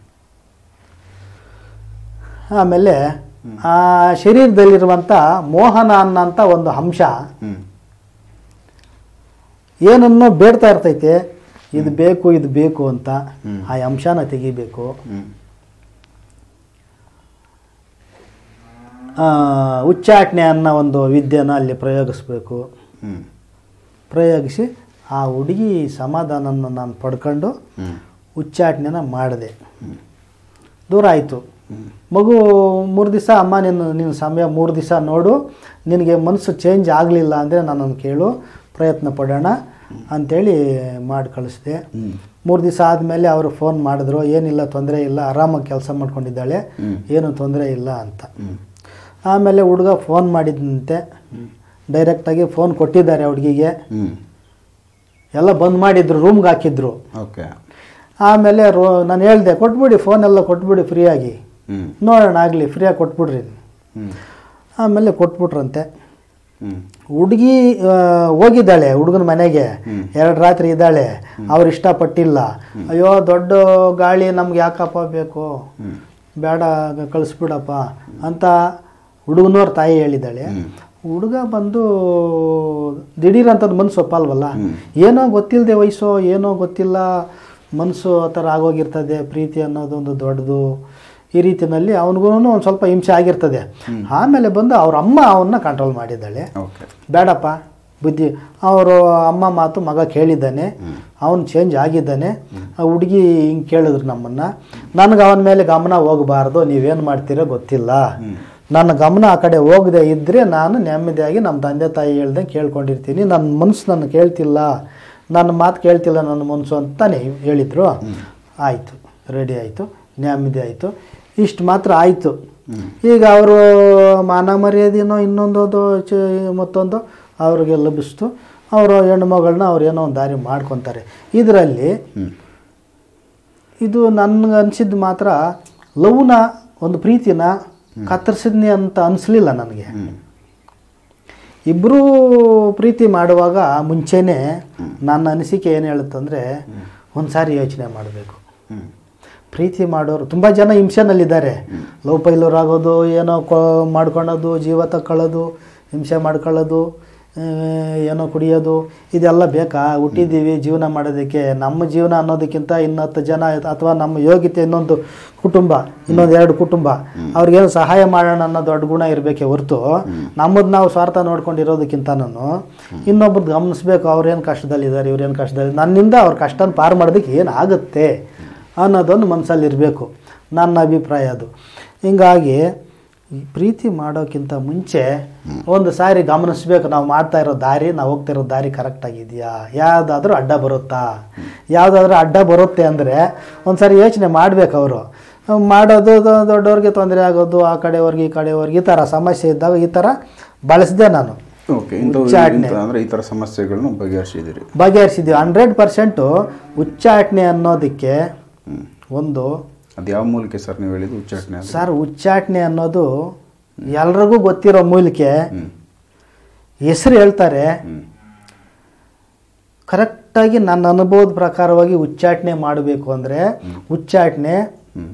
ಆಮೇಲೆ ಆ ಶರೀರದಲ್ಲಿರುವಂಥ ಮೋಹನ ಅನ್ನೋಂಥ ಒಂದು ಅಂಶ ಹ್ಞೂ ಏನನ್ನು ಬೇಡ್ತಾ ಇರ್ತೈತೆ ಇದು ಬೇಕು ಇದು ಬೇಕು ಅಂತ ಹ್ಮ್. ಆ ಅಂಶನ ತೆಗಿಬೇಕು ಹ್ಞೂ ಆ, ಉಚ್ಚಾಟನೆ ಅನ್ನೋ ಒಂದು ವಿದ್ಯೆನ ಅಲ್ಲಿ ಪ್ರಯೋಗಿಸ್ಬೇಕು ಹ್ಞೂ ಪ್ರಯೋಗಿಸಿ ಆ ಹುಡುಗಿ ಸಮಾಧಾನನ ನಾನು ಪಡ್ಕೊಂಡು ಹ್ಞೂ ಉಚ್ಚಾಟನೆನ ಮಾಡಿದೆ ಹ್ಞೂ ದೂರ ಆಯಿತು ಮಗು ಮೂರು ದಿವಸ ಅಮ್ಮ ನೀನು ನಿನ್ನ ಸಮಯ ಮೂರು ದಿವಸ ನೋಡು ನಿನಗೆ ಮನಸ್ಸು ಚೇಂಜ್ ಆಗಲಿಲ್ಲ ಅಂದರೆ ನನ್ನನ್ನು ಕೇಳು ಪ್ರಯತ್ನ ಪಡೋಣ ಅಂಥೇಳಿ ಮಾಡಿ ಕಳಿಸಿದೆ ಹ್ಞೂ ಮೂರು ದಿವಸ ಆದಮೇಲೆ ಅವರು ಫೋನ್ ಮಾಡಿದ್ರು ಏನಿಲ್ಲ ತೊಂದರೆ ಇಲ್ಲ ಆರಾಮಾಗಿ ಕೆಲಸ ಮಾಡ್ಕೊಂಡಿದ್ದಾಳೆ ಹ್ಮ್. ಏನು ತೊಂದರೆ ಇಲ್ಲ ಅಂತ ಹ್ಞೂ ಆಮೇಲೆ ಹುಡುಗ ಫೋನ್ ಮಾಡಿದಂತೆ ಡೈರೆಕ್ಟಾಗಿ ಫೋನ್ ಕೊಟ್ಟಿದ್ದಾರೆ ಹುಡುಗಿಗೆ ಹ್ಞೂ ಎಲ್ಲ ಬಂದ್ ಮಾಡಿದ್ರು ರೂಮ್ಗೆ ಹಾಕಿದ್ರು ಓಕೆ ಆಮೇಲೆ ರೋ ನಾನು ಹೇಳಿದೆ ಕೊಟ್ಬಿಡಿ ಫೋನೆಲ್ಲ ಕೊಟ್ಬಿಡಿ ಫ್ರೀಯಾಗಿ ಹ್ಞೂ ನೋಡೋಣ ಆಗಲಿ ಫ್ರೀಯಾಗಿ ಕೊಟ್ಬಿಡ್ರಿ ಹ್ಞೂ ಆಮೇಲೆ ಕೊಟ್ಬಿಟ್ರಂತೆ ಹ್ಞೂ ಹುಡುಗಿ ಹೋಗಿದ್ದಾಳೆ ಹುಡುಗನ ಮನೆಗೆ ಹ್ಮ್. ಎರಡು ರಾತ್ರಿ ಇದ್ದಾಳೆ ಅವ್ರು ಇಷ್ಟಪಟ್ಟಿಲ್ಲ ಅಯ್ಯೋ ದೊಡ್ಡ ಗಾಳಿ ನಮ್ಗೆ ಯಾಕಪ್ಪ ಬೇಕು ಹ್ಞೂ ಬೇಡ ಕಳಿಸ್ಬಿಡಪ್ಪ ಅಂತ ಹುಡುಗನವ್ರ ತಾಯಿ ಹೇಳಿದ್ದಾಳೆ ಹ್ಮ್. ಹುಡುಗ ಬಂದು ದಿಢೀರ್ ಅಂತದ್ದು ಮನಸ್ಸು ಒಪ್ಪಲ್ವಲ್ಲ ಹ್ಮ್. ಏನೋ ಗೊತ್ತಿಲ್ಲದೆ ವಯಸ್ಸು ಏನೋ ಗೊತ್ತಿಲ್ಲ ಮನಸ್ಸು ಆ ಥರ ಆಗೋಗಿರ್ತದೆ ಪ್ರೀತಿ ಅನ್ನೋದೊಂದು ದೊಡ್ಡದು ಈ ರೀತಿಯಲ್ಲಿ ಅವನಿಗೂ ಒಂದು ಸ್ವಲ್ಪ ಹಿಂಸೆ ಆಗಿರ್ತದೆ ಆಮೇಲೆ ಬಂದು ಅವ್ರ ಅಮ್ಮ ಅವನ್ನ ಕಂಟ್ರೋಲ್ ಮಾಡಿದ್ದಾಳೆ ಓಕೆ ಬೇಡಪ್ಪ ಬುದ್ಧಿ ಅವರು ಅಮ್ಮ ಮಾತು ಮಗ ಕೇಳಿದ್ದಾನೆ ಅವನು ಚೇಂಜ್ ಆಗಿದ್ದಾನೆ ಆ ಹುಡುಗಿ ಹಿಂಗೆ ಕೇಳಿದ್ರು ನಮ್ಮನ್ನು ನನಗೆ ಅವನ ಮೇಲೆ ಗಮನ ಹೋಗಬಾರ್ದು ನೀವೇನು ಮಾಡ್ತೀರೋ ಗೊತ್ತಿಲ್ಲ ನನ್ನ ಗಮನ ಆ ಕಡೆ ಹೋಗದೆ ಇದ್ದರೆ ನಾನು ನೆಮ್ಮದಿಯಾಗಿ ನಮ್ಮ ತಂದೆ ತಾಯಿ ಹೇಳ್ದಂಗೆ ಕೇಳ್ಕೊಂಡಿರ್ತೀನಿ ನನ್ನ ಮನಸ್ಸು ನನ್ನ ಕೇಳ್ತಿಲ್ಲ ನನ್ನ ಮಾತು ಕೇಳ್ತಿಲ್ಲ ನನ್ನ ಮನಸ್ಸು ಅಂತಾನೆ ಹೇಳಿದರು ಆಯಿತು ರೆಡಿ ಆಯಿತು ನೆಮ್ಮದಿ ಆಯಿತು ಇಷ್ಟು ಮಾತ್ರ ಆಯಿತು ಈಗ ಅವರು ಮಾನ ಮರ್ಯಾದೆನೋ ಇನ್ನೊಂದು ಚ ಮತ್ತೊಂದು ಅವ್ರಿಗೆ ಲಭಿಸ್ತು ಅವರು ಹೆಣ್ಣು ಮಗಳನ್ನ ಅವ್ರು ಏನೋ ಒಂದು ದಾರಿ ಮಾಡ್ಕೊತಾರೆ ಇದರಲ್ಲಿ ಹ್ಞೂ ಇದು ನನಗೆ ಅನಿಸಿದ್ದು ಮಾತ್ರ ಲವ್ನ ಒಂದು ಪ್ರೀತಿನ ಕತ್ತರಿಸಿದ್ನಿ ಅಂತ ಅನಿಸ್ಲಿಲ್ಲ ನನಗೆ ಹ್ಮ್ ಇಬ್ಬರೂ ಪ್ರೀತಿ ಮಾಡುವಾಗ ಮುಂಚೆನೇ ನನ್ನ ಅನಿಸಿಕೆ ಏನು ಹೇಳುತ್ತಂದರೆ ಒಂದು ಸಾರಿ ಯೋಚನೆ ಮಾಡಬೇಕು ಹ್ಮ್ ಪ್ರೀತಿ ಮಾಡೋರು ತುಂಬ ಜನ ಹಿಂಸೆನಲ್ಲಿದ್ದಾರೆ ಲವ್ ಫೈಲರ್ ಆಗೋದು ಏನೋ ಕೊ ಮಾಡ್ಕೊಳ್ಳೋದು ಜೀವ ತಕ್ಕೊಳ್ಳೋದು ಹಿಂಸೆ ಮಾಡ್ಕೊಳ್ಳೋದು ಆ, ಏನೋ ಕುಡಿಯೋದು ಇದೆಲ್ಲ ಬೇಕಾ ಹುಟ್ಟಿದ್ದೀವಿ ಜೀವನ ಮಾಡೋದಕ್ಕೆ ನಮ್ಮ ಜೀವನ ಅನ್ನೋದಕ್ಕಿಂತ ಇನ್ನು ಹತ್ತು ಜನ ಅಥವಾ ನಮ್ಮ ಯೋಗ್ಯತೆ ಇನ್ನೊಂದು ಕುಟುಂಬ ಇನ್ನೊಂದು ಎರಡು ಕುಟುಂಬ ಅವ್ರಿಗೇನು ಸಹಾಯ ಮಾಡೋಣ ಅನ್ನೋ ದೊಡ್ಡ ಗುಣ ಇರಬೇಕೆ ಹೊರತು ನಮ್ಮದು ನಾವು ಸ್ವಾರ್ಥ ನೋಡ್ಕೊಂಡಿರೋದಕ್ಕಿಂತ ನಾನು ಇನ್ನೊಬ್ರದ್ದು ಗಮನಿಸ್ಬೇಕು ಅವ್ರೇನು ಕಷ್ಟದಲ್ಲಿದ್ದಾರೆ ಇವ್ರೇನು ಕಷ್ಟದಲ್ಲಿ ನನ್ನಿಂದ ಅವ್ರ ಕಷ್ಟನ ಪಾರು ಮಾಡೋದಕ್ಕೆ ಏನಾಗುತ್ತೆ ಅನ್ನೋದೊಂದು ಮನಸ್ಸಲ್ಲಿ ಇರಬೇಕು ನನ್ನ ಅಭಿಪ್ರಾಯ ಅದು ಹಿಂಗಾಗಿ ಈ ಪ್ರೀತಿ ಮಾಡೋಕ್ಕಿಂತ ಮುಂಚೆ ಒಂದು ಸಾರಿ ಗಮನಿಸ್ಬೇಕು ನಾವು ಮಾಡ್ತಾ ಇರೋ ದಾರಿ ನಾವು ಹೋಗ್ತಾ ಇರೋ ದಾರಿ ಕರೆಕ್ಟಾಗಿದೆಯಾ ಯಾವುದಾದ್ರೂ ಅಡ್ಡ ಬರುತ್ತಾ ಯಾವುದಾದ್ರೂ ಅಡ್ಡ ಬರುತ್ತೆ ಅಂದರೆ ಒಂದು ಸಾರಿ ಯೋಚನೆ ಮಾಡಬೇಕು ಅವರು ಮಾಡೋದು ದೊ- ದೊಡ್ಡವ್ರಿಗೆ ತೊಂದರೆ ಆಗೋದು ಆ ಕಡೆಯವ್ರಿಗೆ ಈ ಕಡೆಯವ್ರಿಗೆ ಈ ಥರ ಸಮಸ್ಯೆ ಇದ್ದಾಗ ಈ ಥರ ಬಳಸಿದೆ ನಾನು ಓಕೆ ಇಂಥವು ಉಚ್ಚಾಟನೆ. ಇಂಥ ಅಂದರೆ ಈ ಥರ ಸಮಸ್ಯೆಗಳನ್ನು ಬಗೆಹರಿಸಿದಿರಿ ಬಗೆಹರಿಸಿದ್ದೀವಿ ಹಂಡ್ರೆಡ್ ಪರ್ಸೆಂಟು ಉಚ್ಚಾಟನೆ ಅನ್ನೋದಕ್ಕೆ ಹ್ಮ್ ಒಂದು ಅದು ಯಾವ ಮೂಲಕ ಸರ್ ನೀವು ಹೇಳಿದ್ದು ಉಚ್ಚಾಟನೆ ಅದು? ಸರ್ ಉಚ್ಚಾಟನೆ ಅನ್ನೋದು ಎಲ್ರಿಗೂ ಗೊತ್ತಿರೋ ಮೂಲಿಕೆ ಹ್ಮ್ ಹೆಸರು ಹೇಳ್ತಾರೆ ಹ್ಮ್ ಕರೆಕ್ಟಾಗಿ ನನ್ನ ಅನುಭವದ ಪ್ರಕಾರವಾಗಿ ಉಚ್ಚಾಟನೆ ಮಾಡಬೇಕು ಅಂದರೆ ಉಚ್ಚಾಟನೆ ಹ್ಮ್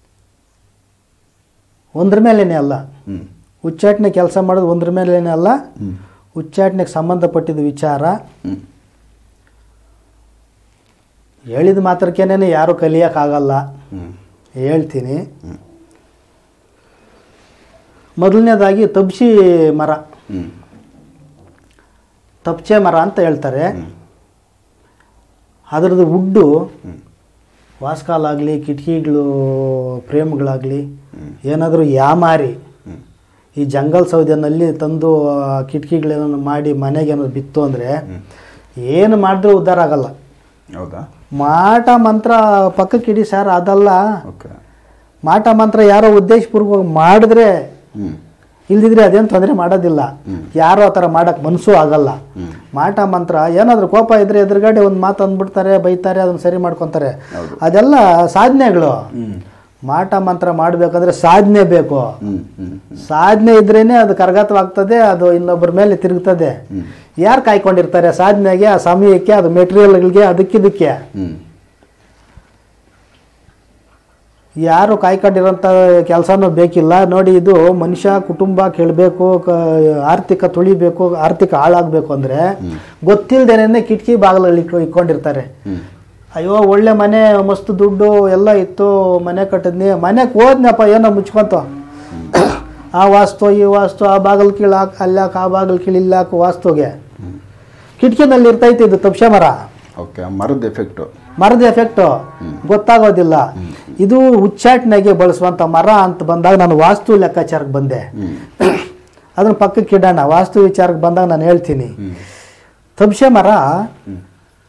ಒಂದ್ರ ಮೇಲೇನೆ ಅಲ್ಲ ಹ್ಮ್ ಉಚ್ಚಾಟನೆ ಕೆಲಸ ಮಾಡೋದು ಒಂದ್ರ ಮೇಲೇನೆ ಅಲ್ಲ ಹ್ಮ್ ಉಚ್ಚಾಟನೆಗೆ ಸಂಬಂಧಪಟ್ಟಿದ್ದ ವಿಚಾರ ಹ್ಮ್ ಹೇಳಿದ ಮಾತ್ರಕ್ಕೇನೆ ಯಾರು ಕಲಿಯೋಕ್ಕಾಗಲ್ಲ ಹ್ಮ್ ಹೇಳ್ತೀನಿ ಹ್ಮ್. ಮೊದಲನೇದಾಗಿ ತಬ್ಸಿ ಮರ ಹ್ಮ್ ತಪ್ಚೆ ಮರ ಅಂತ ಹೇಳ್ತಾರೆ ಹ್ಮ್. ಅದರದ್ದು ಉಡ್ಡು ಹ್ಮ್ ವಾಸ್ಕಾಲಾಗಲಿ ಕಿಟಕಿಗಳು ಫ್ರೇಮ್ಗಳಾಗಲಿ ಹ್ಮ್. ಏನಾದರೂ ಯಾಮಾರಿ ಹ್ಮ್ ಈ ಜಂಗಲ್ ಸೌದೆನಲ್ಲಿ ತಂದು ಆ ಕಿಟಕಿಗಳೇನೋ ಮಾಡಿ ಮನೆಗೆ ಏನಾದ್ರು ಬಿತ್ತು ಅಂದರೆ ಹ್ಮ್. ಏನು ಮಾಡಿದ್ರೂ ಉದ್ಧಾರ ಆಗಲ್ಲ ಹೌದಾ ಮಾಟ ಮಂತ್ರ ಪಕ್ಕಕ್ಕೆ ಇಡಿ ಸರ್ ಅದಲ್ಲ ಓಕೆ ಮಾಟ ಮಂತ್ರ ಯಾರೋ ಉದ್ದೇಶಪೂರ್ವಕವಾಗಿ ಮಾಡಿದ್ರೆ ಹ್ಮ್ ಇಲ್ದಿದ್ರೆ ಅದೇನು ತೊಂದರೆ ಮಾಡೋದಿಲ್ಲ ಹ್ಮ್. ಯಾರೋ ಆ ಥರ ಮಾಡೋಕ್ಕೆ ಮನಸ್ಸು ಆಗಲ್ಲ ಹ್ಮ್ ಮಾಟ ಮಂತ್ರ ಏನಾದರೂ ಕೋಪ ಇದ್ರೆ ಎದುರುಗಡೆ ಒಂದು ಮಾತು ಅಂದ್ಬಿಡ್ತಾರೆ ಬೈತಾರೆ ಅದನ್ನು ಸರಿ ಮಾಡ್ಕೊತಾರೆ ಹೌದು. ಅದೆಲ್ಲ ಸಾಧನೆಗಳು ಹ್ಮ್ ಮಾಟ ಮಂತ್ರ ಮಾಡಬೇಕಂದ್ರೆ ಸಾಧನೆ ಬೇಕು ಹ್ಮ್ ಹ್ಮ್ ಸಾಧನೆ ಇದ್ರೇನೆ ಅದು ಕರಗತವಾಗ್ತದೆ ಅದು ಇನ್ನೊಬ್ಬರ ಮೇಲೆ ತಿರುಗ್ತದೆ ಹ್ಮ್ ಯಾರು ಕಾಯ್ಕೊಂಡಿರ್ತಾರೆ ಸಾಧನೆಗೆ ಆ ಸಮಯಕ್ಕೆ ಅದು ಮೆಟೀರಿಯಲ್ಗಳಿಗೆ ಅದಕ್ಕಿದಕ್ಕೆ ಹ್ಮ್ ಯಾರು ಕಾಯ್ಕೊಂಡಿರೋಂಥ ಕೆಲಸನೂ ಬೇಕಿಲ್ಲ ನೋಡಿ ಇದು ಮನುಷ್ಯ ಕುಟುಂಬ ಕೇಳಬೇಕು ಆರ್ಥಿಕ ತುಳಿಬೇಕು ಆರ್ಥಿಕ ಹಾಳಾಗಬೇಕು ಅಂದರೆ ಗೊತ್ತಿಲ್ಲದೇನೆ ಕಿಟಕಿ ಬಾಗಿಲಲ್ಲಿ ಇಟ್ಕೊ ಇಟ್ಕೊಂಡಿರ್ತಾರೆ ಹ್ಮ್ ಅಯ್ಯೋ ಒಳ್ಳೆ ಮನೆ ಮಸ್ತ್ ದುಡ್ಡು ಎಲ್ಲ ಇತ್ತು ಮನೆ ಕಟ್ಟಿದ್ನಿ ಮನೆಗೆ ಹೋದ್ನಪ್ಪ ಏನೋ ಮುಚ್ಕೊಂತ ಆ ವಾಸ್ತು ಈ ವಾಸ್ತು ಆ ಬಾಗಿಲು ಕೀಳಾಕ್ ಅಲ್ಲಾಕ ಆ ಬಾಗಿಲು ಕೀಳಿ ಇಲ್ಲಾಕ ವಾಸ್ತುಗೆ ಕಿಟಕಿನಲ್ಲಿ ಇರ್ತೈತಿ ಇದು ತಪ್ಷ ಮರ ಓಕೆ ಮರದ ಎಫೆಕ್ಟು ಮರದ ಎಫೆಕ್ಟು ಗೊತ್ತಾಗೋದಿಲ್ಲ ಇದು ಉಚ್ಚಾಟನೆಗೆ ಬಳಸುವಂಥ ಮರ ಅಂತ ಬಂದಾಗ ನಾನು ವಾಸ್ತು ಲೆಕ್ಕಾಚಾರಕ್ಕೆ ಬಂದೆ ಹ್ಮ್ ಅದನ್ನ ಪಕ್ಕಕ್ಕೆ ಇಡೋಣ ವಾಸ್ತು ವಿಚಾರಕ್ಕೆ ಬಂದಾಗ ನಾನು ಹೇಳ್ತೀನಿ ಹ್ಮ್ ತಬ್ಷೆ ಮರ ಹ್ಮ್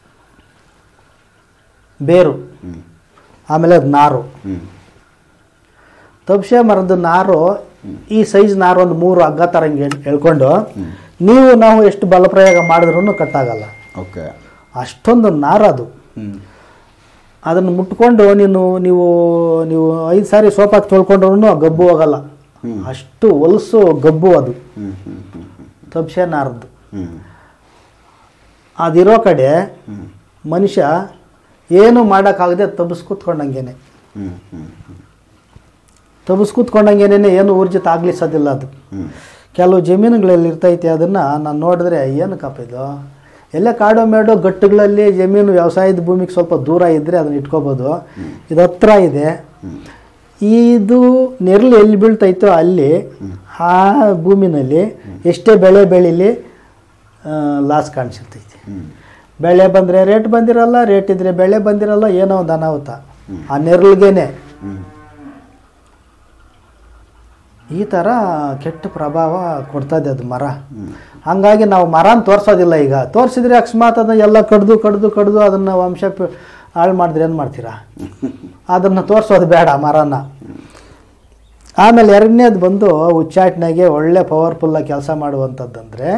ಬೇರು ಹ್ಮ್ ಆಮೇಲೆ ಅದು ನಾರು ಹ್ಮ್ ತಬ್ಷೆ ಮರದ ನಾರು ಈ ಸೈಜ್ ನಾರು ಒಂದು ಮೂರು ಹಗ್ಗ ಥರ ಹಿಂಗೆ ಎಳ್- ಎಳ್ಕೊಂಡು ನೀವು ನಾವು ಎಷ್ಟು ಬಲಪ್ರಯೋಗ ಮಾಡಿದ್ರೂ ಕಟ್ಟಾಗಲ್ಲ ಓಕೆ ಅಷ್ಟೊಂದು ನಾರು ಅದು ಹ್ಮ್ ಅದನ್ನು ಮುಟ್ಕೊಂಡು ನೀನು ನೀವು ನೀವು ಐದು ಸಾರಿ ಸೋಪಾಗಿ ತೊಳ್ಕೊಂಡ್ರು ಗಬ್ಬು ಹೋಗಲ್ಲ ಹ್ಮ್. ಅಷ್ಟು ಹೊಲಸು ಗಬ್ಬು ಅದು ಹ್ಮ್ ಹ್ಮ್ ಹ್ಮ್ ಹ್ಮ್ ತಬ್ಷೆ ನಾರದ್ದು ಹ್ಮ್ ಅದಿರೋ ಕಡೆ ಹ್ಮ್ ಮನುಷ್ಯ ಏನು ಮಾಡೋಕ್ಕಾಗದೆ ತಬ್ಸ್ ಕೂತ್ಕೊಂಡಂಗೆನೆ ಹ್ಮ್ ಹ್ಮ್ ಹ್ಮ್ ತಬ್ಸ್ ಕೂತ್ಕೊಂಡಂಗೆನೆ ಏನು ಊರ್ಜಿತ ಆಗ್ಲಿಸೋದಿಲ್ಲ ಅದು ಹ್ಮ್ ಕೆಲವು ಜಮೀನುಗಳಲ್ಲಿ ಇರ್ತೈತೆ ಅದನ್ನು ನಾನು ನೋಡಿದ್ರೆ ಏನಕ್ಕಪ್ಪ ಇದು ಎಲ್ಲ ಕಾಡು ಮೇಡು ಗಟ್ಟುಗಳಲ್ಲಿ ಜಮೀನು ವ್ಯವಸಾಯದ ಭೂಮಿಗೆ ಸ್ವಲ್ಪ ದೂರ ಇದ್ದರೆ ಅದನ್ನ ಇಟ್ಕೋಬೋದು ಇದು ಹತ್ರ ಇದೆ ಇದು ನೆರಳು ಎಲ್ಲಿ ಬೀಳ್ತೈತೋ ಅಲ್ಲಿ ಆ ಭೂಮಿನಲ್ಲಿ ಎಷ್ಟೇ ಬೆಳೆ ಬೆಳೀಲಿ ಲಾಸ್ ಕಾಣಿಸಿರ್ತೈತಿ ಹ್ಮ್ ಬೆಳೆ ಬಂದರೆ ರೇಟ್ ಬಂದಿರಲ್ಲ ರೇಟ್ ಇದ್ದರೆ ಬೆಳೆ ಬಂದಿರಲ್ಲ ಏನೋ ಒಂದು ಅನಾಹುತ ಆ ನೆರಳಿಗೇನೆ ಹ್ಮ್ ಈ ಥರ ಕೆಟ್ಟ ಪ್ರಭಾವ ಕೊಡ್ತದೆ ಅದು ಮರ ಹ್ಮ್ ಹಂಗಾಗಿ ನಾವು ಮರನ ತೋರಿಸೋದಿಲ್ಲ ಈಗ ತೋರಿಸಿದ್ರೆ ಅಕಸ್ಮಾತ್ ಅದನ್ನ ಎಲ್ಲ ಕಡ್ದು ಕಡ್ದು ಕಡ್ದು ಅದನ್ನು ವಂಶ ಪ- ಹಾಳು ಮಾಡಿದ್ರೆ ಏನು ಮಾಡ್ತೀರಾ ಅದನ್ನು ತೋರಿಸೋದು ಬೇಡ ಮರನ ಆಮೇಲೆ ಎರಡನೇದು ಬಂದು ಉಚ್ಚಾಟನೆಗೆ ಒಳ್ಳೆ ಪವರ್ಫುಲ್ಲಾಗಿ ಕೆಲಸ ಮಾಡುವಂಥದ್ದಂದರೆ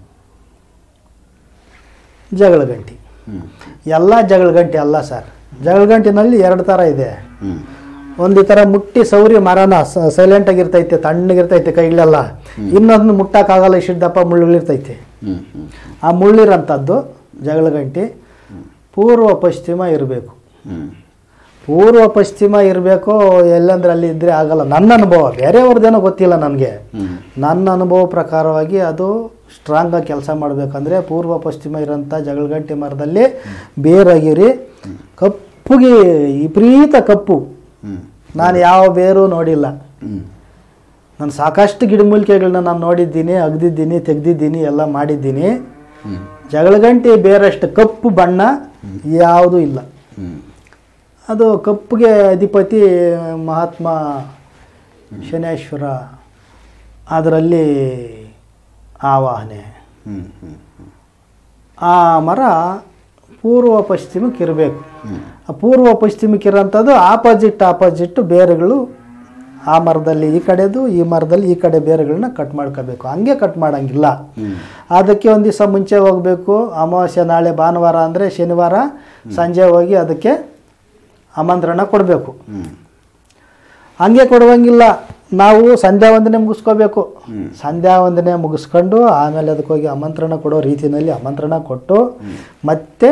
ಜಗಳ ಗಂಟಿ ಹ್ಮ್ ಎಲ್ಲ ಜಗಳ ಗಂಟೆ ಅಲ್ಲ ಸರ್ ಜಗಳ ಗಂಟಿನಲ್ಲಿ ಎರಡು ಥರ ಇದೆ ಹ್ಮ್ ಒಂದು ಈ ಥರ ಮುಟ್ಟಿ ಸೌರಿ ಮರನ ಸೈಲೆಂಟ್ ಆಗಿರ್ತೈತೆ ತಣ್ಣಗಿರ್ತೈತೆ ಕೈಗಳೆಲ್ಲ ಇನ್ನೊಂದು ಮುಟ್ಟಕ್ಕಾಗಲ್ಲ ಇಷ್ಟಿದ್ದಪ್ಪ ಮುಳ್ಳುಗಳಿರ್ತೈತೆ ಹ್ಞೂ ಹ್ಞೂ ಆ ಮುಳ್ಳಿರೋಂಥದ್ದು ಜಗಳ ಗಂಟಿ ಪೂರ್ವ ಪಶ್ಚಿಮ ಇರಬೇಕು ಹ್ಞೂ ಪೂರ್ವ ಪಶ್ಚಿಮ ಇರಬೇಕು ಎಲ್ಲಂದ್ರೆ ಅಲ್ಲಿ ಇದ್ದರೆ ಆಗಲ್ಲ ನನ್ನ ಅನುಭವ ಬೇರೆಯವ್ರದ್ದೇನೋ ಗೊತ್ತಿಲ್ಲ ನನಗೆ ಹ್ಞೂ ನನ್ನ ಅನುಭವ ಪ್ರಕಾರವಾಗಿ ಅದು ಸ್ಟ್ರಾಂಗಾಗಿ ಕೆಲಸ ಮಾಡಬೇಕಂದ್ರೆ ಪೂರ್ವ ಪಶ್ಚಿಮ ಇರೋಂಥ ಜಗಳಗಂಟಿ ಮರದಲ್ಲಿ ಬೇರಾಗಿರಿ ಕಪ್ಪುಗೆ ವಿಪರೀತ ಕಪ್ಪು ಹ್ಞೂ ನಾನು ಯಾವ ಬೇರು ನೋಡಿಲ್ಲ ಹ್ಞೂ ನಾನು ಸಾಕಷ್ಟು ಗಿಡಮೂಲಿಕೆಗಳನ್ನ ನಾನು ನೋಡಿದ್ದೀನಿ ಅಗ್ದಿದ್ದೀನಿ ತೆಗ್ದಿದ್ದೀನಿ ಎಲ್ಲ ಮಾಡಿದ್ದೀನಿ ಹ್ಞೂ ಜಗಳಗಂಟಿ ಬೇರಷ್ಟು ಕಪ್ಪು ಬಣ್ಣ ಯಾವುದೂ ಇಲ್ಲ ಹ್ಞೂ ಅದು ಕಪ್ಪುಗೆ ಅಧಿಪತಿ ಮಹಾತ್ಮ ಶನೇಶ್ವರ ಅದರಲ್ಲಿ ಆವಾಹನೆ ಹ್ಞೂ ಹ್ಞೂ ಆ ಮರ ಪೂರ್ವ ಪಶ್ಚಿಮಕ್ಕೆ ಇರಬೇಕು ಹ್ಞೂ ಆ ಪೂರ್ವ ಪಶ್ಚಿಮಕ್ಕೆ ಇರೋಂಥದ್ದು ಆಪೋಸಿಟ್ ಆಪೋಸಿಟ್ ಬೇರುಗಳು ಆ ಮರದಲ್ಲಿ ಈ ಕಡೆದು ಈ ಮರದಲ್ಲಿ ಈ ಕಡೆ ಬೇರುಗಳನ್ನ ಕಟ್ ಮಾಡ್ಕೋಬೇಕು ಹಂಗೆ ಕಟ್ ಮಾಡೋಂಗಿಲ್ಲ ಹ್ಞೂ ಅದಕ್ಕೆ ಒಂದು ದಿವಸ ಮುಂಚೆ ಹೋಗಬೇಕು ಅಮಾವಾಸ್ಯೆ ನಾಳೆ ಭಾನುವಾರ ಅಂದರೆ ಶನಿವಾರ ಸಂಜೆ ಹೋಗಿ ಅದಕ್ಕೆ ಆಮಂತ್ರಣ ಕೊಡಬೇಕು ಹ್ಞೂ ಹಂಗೆ ಕೊಡುವಂಗಿಲ್ಲ ನಾವು ಸಂಧ್ಯಾ ವಂದನೆ ಮುಗಿಸ್ಕೋಬೇಕು ಹ್ಮ್. ಸಂಧ್ಯಾ ವಂದನೆ ಮುಗಿಸ್ಕೊಂಡು ಆಮೇಲೆ ಅದಕ್ಕೆ ಹೋಗಿ ಆಮಂತ್ರಣ ಕೊಡೋ ರೀತಿಯಲ್ಲಿ ಆಮಂತ್ರಣ ಕೊಟ್ಟು ಮತ್ತೆ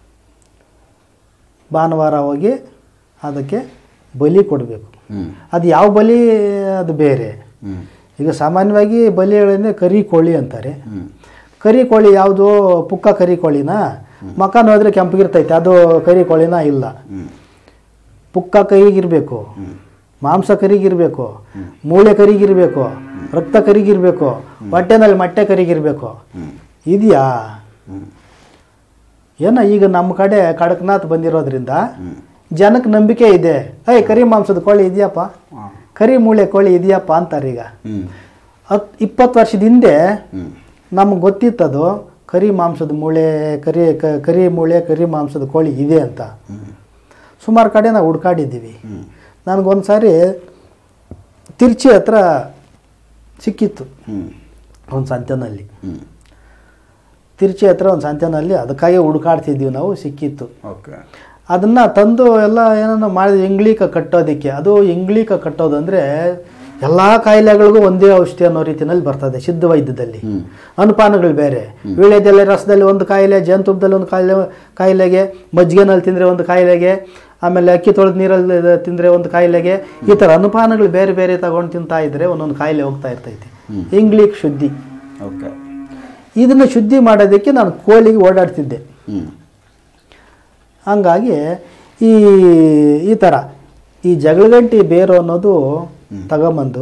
ಭಾನುವಾರ ಹೋಗಿ ಅದಕ್ಕೆ ಬಲಿ ಕೊಡಬೇಕು ಹ್ಞೂ ಅದು ಯಾವ ಬಲಿ ಅದು ಬೇರೆ ಹ್ಞೂ ಈಗ ಸಾಮಾನ್ಯವಾಗಿ ಬಲಿಗಳನ್ನೇ ಕರಿ ಕೋಳಿ ಅಂತಾರೆ ಹ್ಞೂ ಕರಿ ಕೋಳಿ ಯಾವುದು ಪುಕ್ಕ ಕರಿ ಕೋಳಿನ ಮಕ ನೋಡಿದ್ರೆ ಕೆಂಪಗಿರ್ತೈತೆ ಅದು ಕರಿ ಕೋಳಿನ ಇಲ್ಲ ಹ್ಞೂ ಪುಕ್ಕ ಕರಿಗಿರಬೇಕು ಹ್ಞೂ ಮಾಂಸ ಕರಿಗಿರಬೇಕು ಮೂಳೆ ಕರಿಗಿರಬೇಕು ರಕ್ತ ಕರಿಗಿರಬೇಕು ಹೊಟ್ಟೆನಲ್ಲಿ ಮೊಟ್ಟೆ ಕರಿಗಿರಬೇಕು ಹ್ಞೂ ಇದೆಯಾ ಹ್ಞೂ ಏನೋ ಈಗ ನಮ್ಮ ಕಡೆ ಕಡಕ್ನಾಥ್ ಬಂದಿರೋದ್ರಿಂದ ಹ್ಞೂ ಜನಕ್ಕೆ ನಂಬಿಕೆ ಇದೆ ಏಯ್ ಕರಿ ಮಾಂಸದ ಕೋಳಿ ಇದೆಯಪ್ಪ ಹಾಂ ಕರಿ ಮೂಳೆ ಕೋಳಿ ಇದೆಯಪ್ಪ ಅಂತಾರೆ ಈಗ ಹ್ಞೂ ಹತ್ತು ಇಪ್ಪತ್ತು ವರ್ಷದ ಹಿಂದೆ ಹ್ಞೂ ನಮ್ಗೆ ಗೊತ್ತಿತ್ತದು ಕರಿ ಮಾಂಸದ ಮೂಳೆ ಕರಿ ಕ- ಕರಿ ಮೂಳೆ ಕರಿ ಮಾಂಸದ ಕೋಳಿ ಇದೆ ಅಂತ ಹ್ಞೂ ಸುಮಾರು ಕಡೆ ನಾವು ಹುಡ್ಕಾಡಿದ್ದೀವಿ ಹ್ಞೂ ನನಗೊಂದು ಸಾರಿ ತಿರ್ಚಿ ಹತ್ರ ಸಿಕ್ಕಿತ್ತು ಹ್ಞೂ ಒಂದು ಸಂತೆನಲ್ಲಿ ಹ್ಞೂ ತಿರ್ಚಿ ಹತ್ರ ಒಂದು ಸಂತೆನಲ್ಲಿ ಅದಕ್ಕಾಗಿ ಹುಡುಕಾಡ್ತಿದ್ವಿ ನಾವು ಸಿಕ್ಕಿತ್ತು ಓಕೆ ಅದನ್ನು ತಂದು ಎಲ್ಲ ಏನೋ ಮಾಡಿದ ಇಂಗ್ಲೀಕ ಕಟ್ಟೋದಕ್ಕೆ ಅದು ಇಂಗ್ಲೀಕ ಕಟ್ಟೋದಂದರೆ ಎಲ್ಲ ಕಾಯಿಲೆಗಳಿಗೂ ಒಂದೇ ಔಷಧಿ ಅನ್ನೋ ರೀತಿಯಲ್ಲಿ ಬರ್ತದೆ ಸಿದ್ಧ ವೈದ್ಯದಲ್ಲಿ ಹ್ಞೂ ಅನುಪಾನಗಳು ಬೇರೆ ವೀಳ್ಯದೆಲೆ ರಸದಲ್ಲಿ ಒಂದು ಕಾಯಿಲೆ ಜೇನುತುಪ್ಪದಲ್ಲಿ ಒಂದು ಕಾಯಿಲೆ ಕಾಯಿಲೆಗೆ ಮಜ್ಜಿಗೆನಲ್ಲಿ ತಿಂದರೆ ಒಂದು ಕಾಯಿಲೆಗೆ ಆಮೇಲೆ ಅಕ್ಕಿ ತೊಳೆದ ನೀರಲ್ಲಿ ತಿಂದರೆ ಒಂದು ಕಾಯಿಲೆಗೆ ಈ ಥರ ಅನುಪಾನಗಳು ಬೇರೆ ಬೇರೆ ತಗೊಂಡು ತಿಂತಾ ಇದ್ದರೆ ಒಂದೊಂದು ಕಾಯಿಲೆ ಹೋಗ್ತಾ ಇರ್ತೈತಿ ಹ್ಮ್. ಇಂಗ್ಲೀಕ್ ಶುದ್ಧಿ ಓಕೆ ಇದನ್ನು ಶುದ್ಧಿ ಮಾಡೋದಕ್ಕೆ ನಾನು ಕೋಳಿಗೆ ಓಡಾಡ್ತಿದ್ದೆ ಹ್ಞೂ ಹಂಗಾಗಿ ಈ ಈ ಥರ ಈ ಜಗಳಗಂಟಿ ಬೇರು ಅನ್ನೋದು ತಗೊಂಬಂದು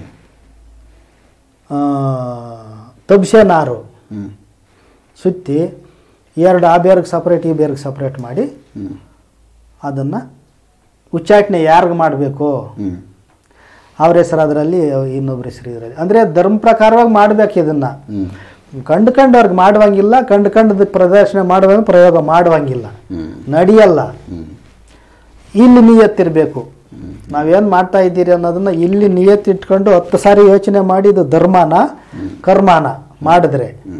ಆ, ತಬ್ಸೆ ನಾರು ಹ್ಞೂ ಸುತ್ತಿ ಎರಡು ಆ ಬೇರ್ಗೆ ಸಪ್ರೇಟ್ ಈ ಬೇರ್ಗೆ ಸಪ್ರೇಟ್ ಮಾಡಿ ಹ್ಞೂ ಅದನ್ನು ಉಚ್ಚಾಟನೆ ಯಾರಿಗೆ ಮಾಡಬೇಕು ಹ್ಞೂ ಅವ್ರ ಹೆಸರು ಅದರಲ್ಲಿ ಇನ್ನೊಬ್ರ ಹೆಸರು ಇದರಲ್ಲಿ ಅಂದರೆ ಧರ್ಮ ಪ್ರಕಾರವಾಗಿ ಮಾಡಬೇಕು ಇದನ್ನು ಹ್ಞೂ ಕಂಡು ಕಂಡವ್ರಿಗೆ ಮಾಡುವಂಗಿಲ್ಲ ಕಂಡು ಕಂಡದಕ್ಕೆ ಪ್ರದರ್ಶನ ಮಾಡುವಾಗ ಪ್ರಯೋಗ ಮಾಡುವಂಗಿಲ್ಲ ಹ್ಞೂ ನಡೆಯಲ್ಲ ಹ್ಞೂ ಇಲ್ಲಿ ನಿಯತ್ತಿರಬೇಕು ನಾವೇನು ಮಾಡ್ತಾ ಇದ್ದೀರಿ ಅನ್ನೋದನ್ನ ಇಲ್ಲಿ ನಿಯತ್ತಿಟ್ಕೊಂಡು ಹತ್ತು ಸಾರಿ ಯೋಚನೆ ಮಾಡಿ ಇದು ಧರ್ಮನ ಕರ್ಮನ ಮಾಡಿದ್ರೆ ಹ್ಞೂ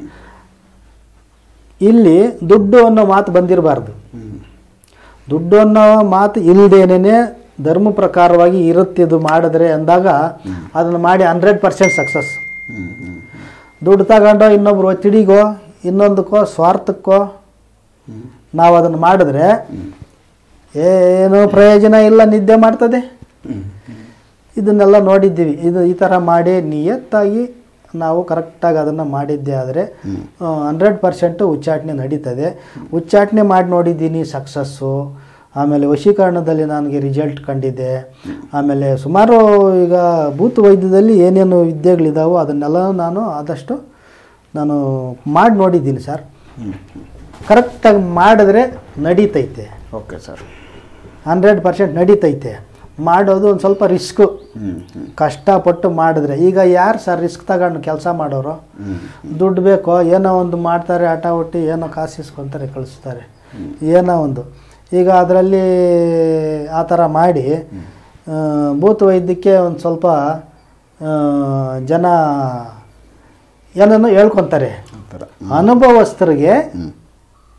ಇಲ್ಲಿ ದುಡ್ಡು ಅನ್ನೋ ಮಾತು ಬಂದಿರಬಾರ್ದು ಹ್ಞೂ ದುಡ್ಡು ಅನ್ನೋ ಮಾತು ಇಲ್ಲದೇನೆ ಧರ್ಮ ಪ್ರಕಾರವಾಗಿ ಇರುತ್ತಿದ್ದು ಮಾಡಿದ್ರೆ ಅಂದಾಗ ಅದನ್ನು ಮಾಡಿ ಹಂಡ್ರೆಡ್ ಪರ್ಸೆಂಟ್ ಸಕ್ಸಸ್ ಹ್ಞೂ ಹ್ಞೂ ದುಡ್ಡು ತಗೊಂಡು ಇನ್ನೊಬ್ರು ಒತ್ತಿಡಿಗೋ ಇನ್ನೊಂದಕ್ಕೋ ಸ್ವಾರ್ಥಕ್ಕೋ ನಾವು ಅದನ್ನು ಮಾಡಿದ್ರೆ ಏನು ಪ್ರಯೋಜನ ಇಲ್ಲ ನಿದ್ದೆ ಮಾಡ್ತದೆ ಹ್ಞೂ ಇದನ್ನೆಲ್ಲ ನೋಡಿದ್ದೀವಿ ಇದು ಈ ಥರ ಮಾಡಿ ನಿಯತ್ತಾಗಿ ನಾವು ಕರೆಕ್ಟಾಗಿ ಅದನ್ನು ಮಾಡಿದ್ದೆ ಆದರೆ ಹಂಡ್ರೆಡ್ ಪರ್ಸೆಂಟು ಉಚ್ಚಾಟನೆ ನಡೀತದೆ ಉಚ್ಚಾಟನೆ ಮಾಡಿ ನೋಡಿದ್ದೀನಿ ಸಕ್ಸಸ್ಸು ಆಮೇಲೆ ವಶೀಕರಣದಲ್ಲಿ ನನಗೆ ರಿಸಲ್ಟ್ ಕಂಡಿದ್ದೆ ಆಮೇಲೆ ಸುಮಾರು ಈಗ ಭೂತ ವೈದ್ಯದಲ್ಲಿ ಏನೇನು ವಿದ್ಯೆಗಳಿದಾವೋ ಅದನ್ನೆಲ್ಲ ನಾನು ಆದಷ್ಟು ನಾನು ಮಾಡಿ ನೋಡಿದ್ದೀನಿ ಸರ್ ಹ್ಞೂ ಕರೆಕ್ಟಾಗಿ ಮಾಡಿದ್ರೆ ನಡೀತೈತೆ ಓಕೆ ಸರ್ ಹಂಡ್ರೆಡ್ ಪರ್ಸೆಂಟ್ ನಡೀತೈತೆ ಮಾಡೋದು ಒಂದು ಸ್ವಲ್ಪ ರಿಸ್ಕು ಹ್ಞೂ ಹ್ಞೂ ಕಷ್ಟಪಟ್ಟು ಮಾಡಿದ್ರೆ ಈಗ ಯಾರು ಸರ್ ರಿಸ್ಕ್ ತಗೊಂಡು ಕೆಲಸ ಮಾಡೋರು ಹ್ಞೂ ದುಡ್ಡು ಬೇಕೋ ಏನೋ ಒಂದು ಮಾಡ್ತಾರೆ ಆಟ ಒಟ್ಟಿ ಏನೋ ಕಾಸು ಇಸ್ಕೊತಾರೆ ಕಳಿಸ್ತಾರೆ ಏನೋ ಒಂದು ಈಗ ಅದರಲ್ಲಿ ಆ ಥರ ಮಾಡಿ ಆ, ಭೂತ ವೈದ್ಯಕ್ಕೆ ಒಂದು ಸ್ವಲ್ಪ ಆ, ಜನ ಏನೇನೋ ಹೇಳ್ಕೊತಾರೆ ಆ ಥರ ಅನುಭವಸ್ಥರಿಗೆ ಹ್ಞೂ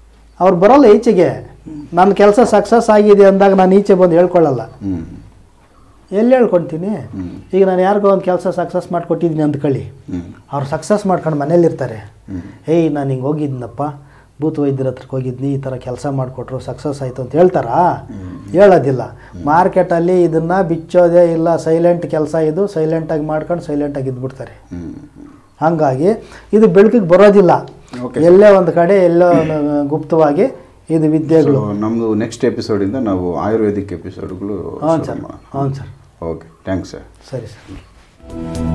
ಅವ್ರು ಬರೋಲ್ಲ ಈಚೆಗೆ ನನ್ನ ಕೆಲಸ ಸಕ್ಸಸ್ ಆಗಿದೆ ಅಂದಾಗ ನಾನು ಈಚೆ ಬಂದು ಹೇಳ್ಕೊಳ್ಳಲ್ಲ ಹ್ಞೂ ಎಲ್ಲಿ ಹೇಳ್ಕೊಳ್ತೀನಿ ಹ್ಮ್. ಈಗ ನಾನು ಯಾರಿಗೋ ಒಂದು ಕೆಲಸ ಸಕ್ಸಸ್ ಮಾಡಿಕೊಟ್ಟಿದ್ದೀನಿ ಅಂದ್ಕೊಳ್ಳಿ ಹ್ಞೂ ಅವ್ರು ಸಕ್ಸಸ್ ಮಾಡ್ಕೊಂಡು ಮನೇಲಿರ್ತಾರೆ ಹ್ಞೂ ಏಯ್ ನಾನು ಹಿಂಗೆ ಹೋಗಿದ್ನಪ್ಪ ಭೂತ ವೈದ್ಯರ ಹತ್ರಕ್ಕೆ ಹೋಗಿದ್ನಿ ಈ ಥರ ಕೆಲಸ ಮಾಡಿಕೊಟ್ರು ಸಕ್ಸಸ್ ಆಯಿತು ಅಂತ ಹೇಳ್ತಾರಾ ಹೇಳೋದಿಲ್ಲ ಮಾರ್ಕೆಟಲ್ಲಿ ಇದನ್ನು ಬಿಚ್ಚೋದೇ ಇಲ್ಲ ಸೈಲೆಂಟ್ ಕೆಲಸ ಇದು ಸೈಲೆಂಟಾಗಿ ಮಾಡ್ಕೊಂಡು ಸೈಲೆಂಟಾಗಿ ಇದ್ಬಿಡ್ತಾರೆ ಹ್ಞೂ ಹಾಗಾಗಿ ಇದು ಬೆಳಕಿಗೆ ಬರೋದಿಲ್ಲ Okay. ಎಲ್ಲೇ ಒಂದು ಕಡೆ ಎಲ್ಲೋ ಒಂದು ಗುಪ್ತವಾಗಿ ಇದು ವಿದ್ಯೆಗಳು ಸೊ ನಮ್ಮದು ನೆಕ್ಸ್ಟ್ ಎಪಿಸೋಡಿಂದ ನಾವು ಆಯುರ್ವೇದಿಕ್ ಎಪಿಸೋಡ್ಗಳು ಹ್ಞೂ ಸರ್ ಹ್ಞೂ ಸರ್ ಓಕೆ ಥ್ಯಾಂಕ್ಸ್ ಸರ್ ಸರಿ ಸರ್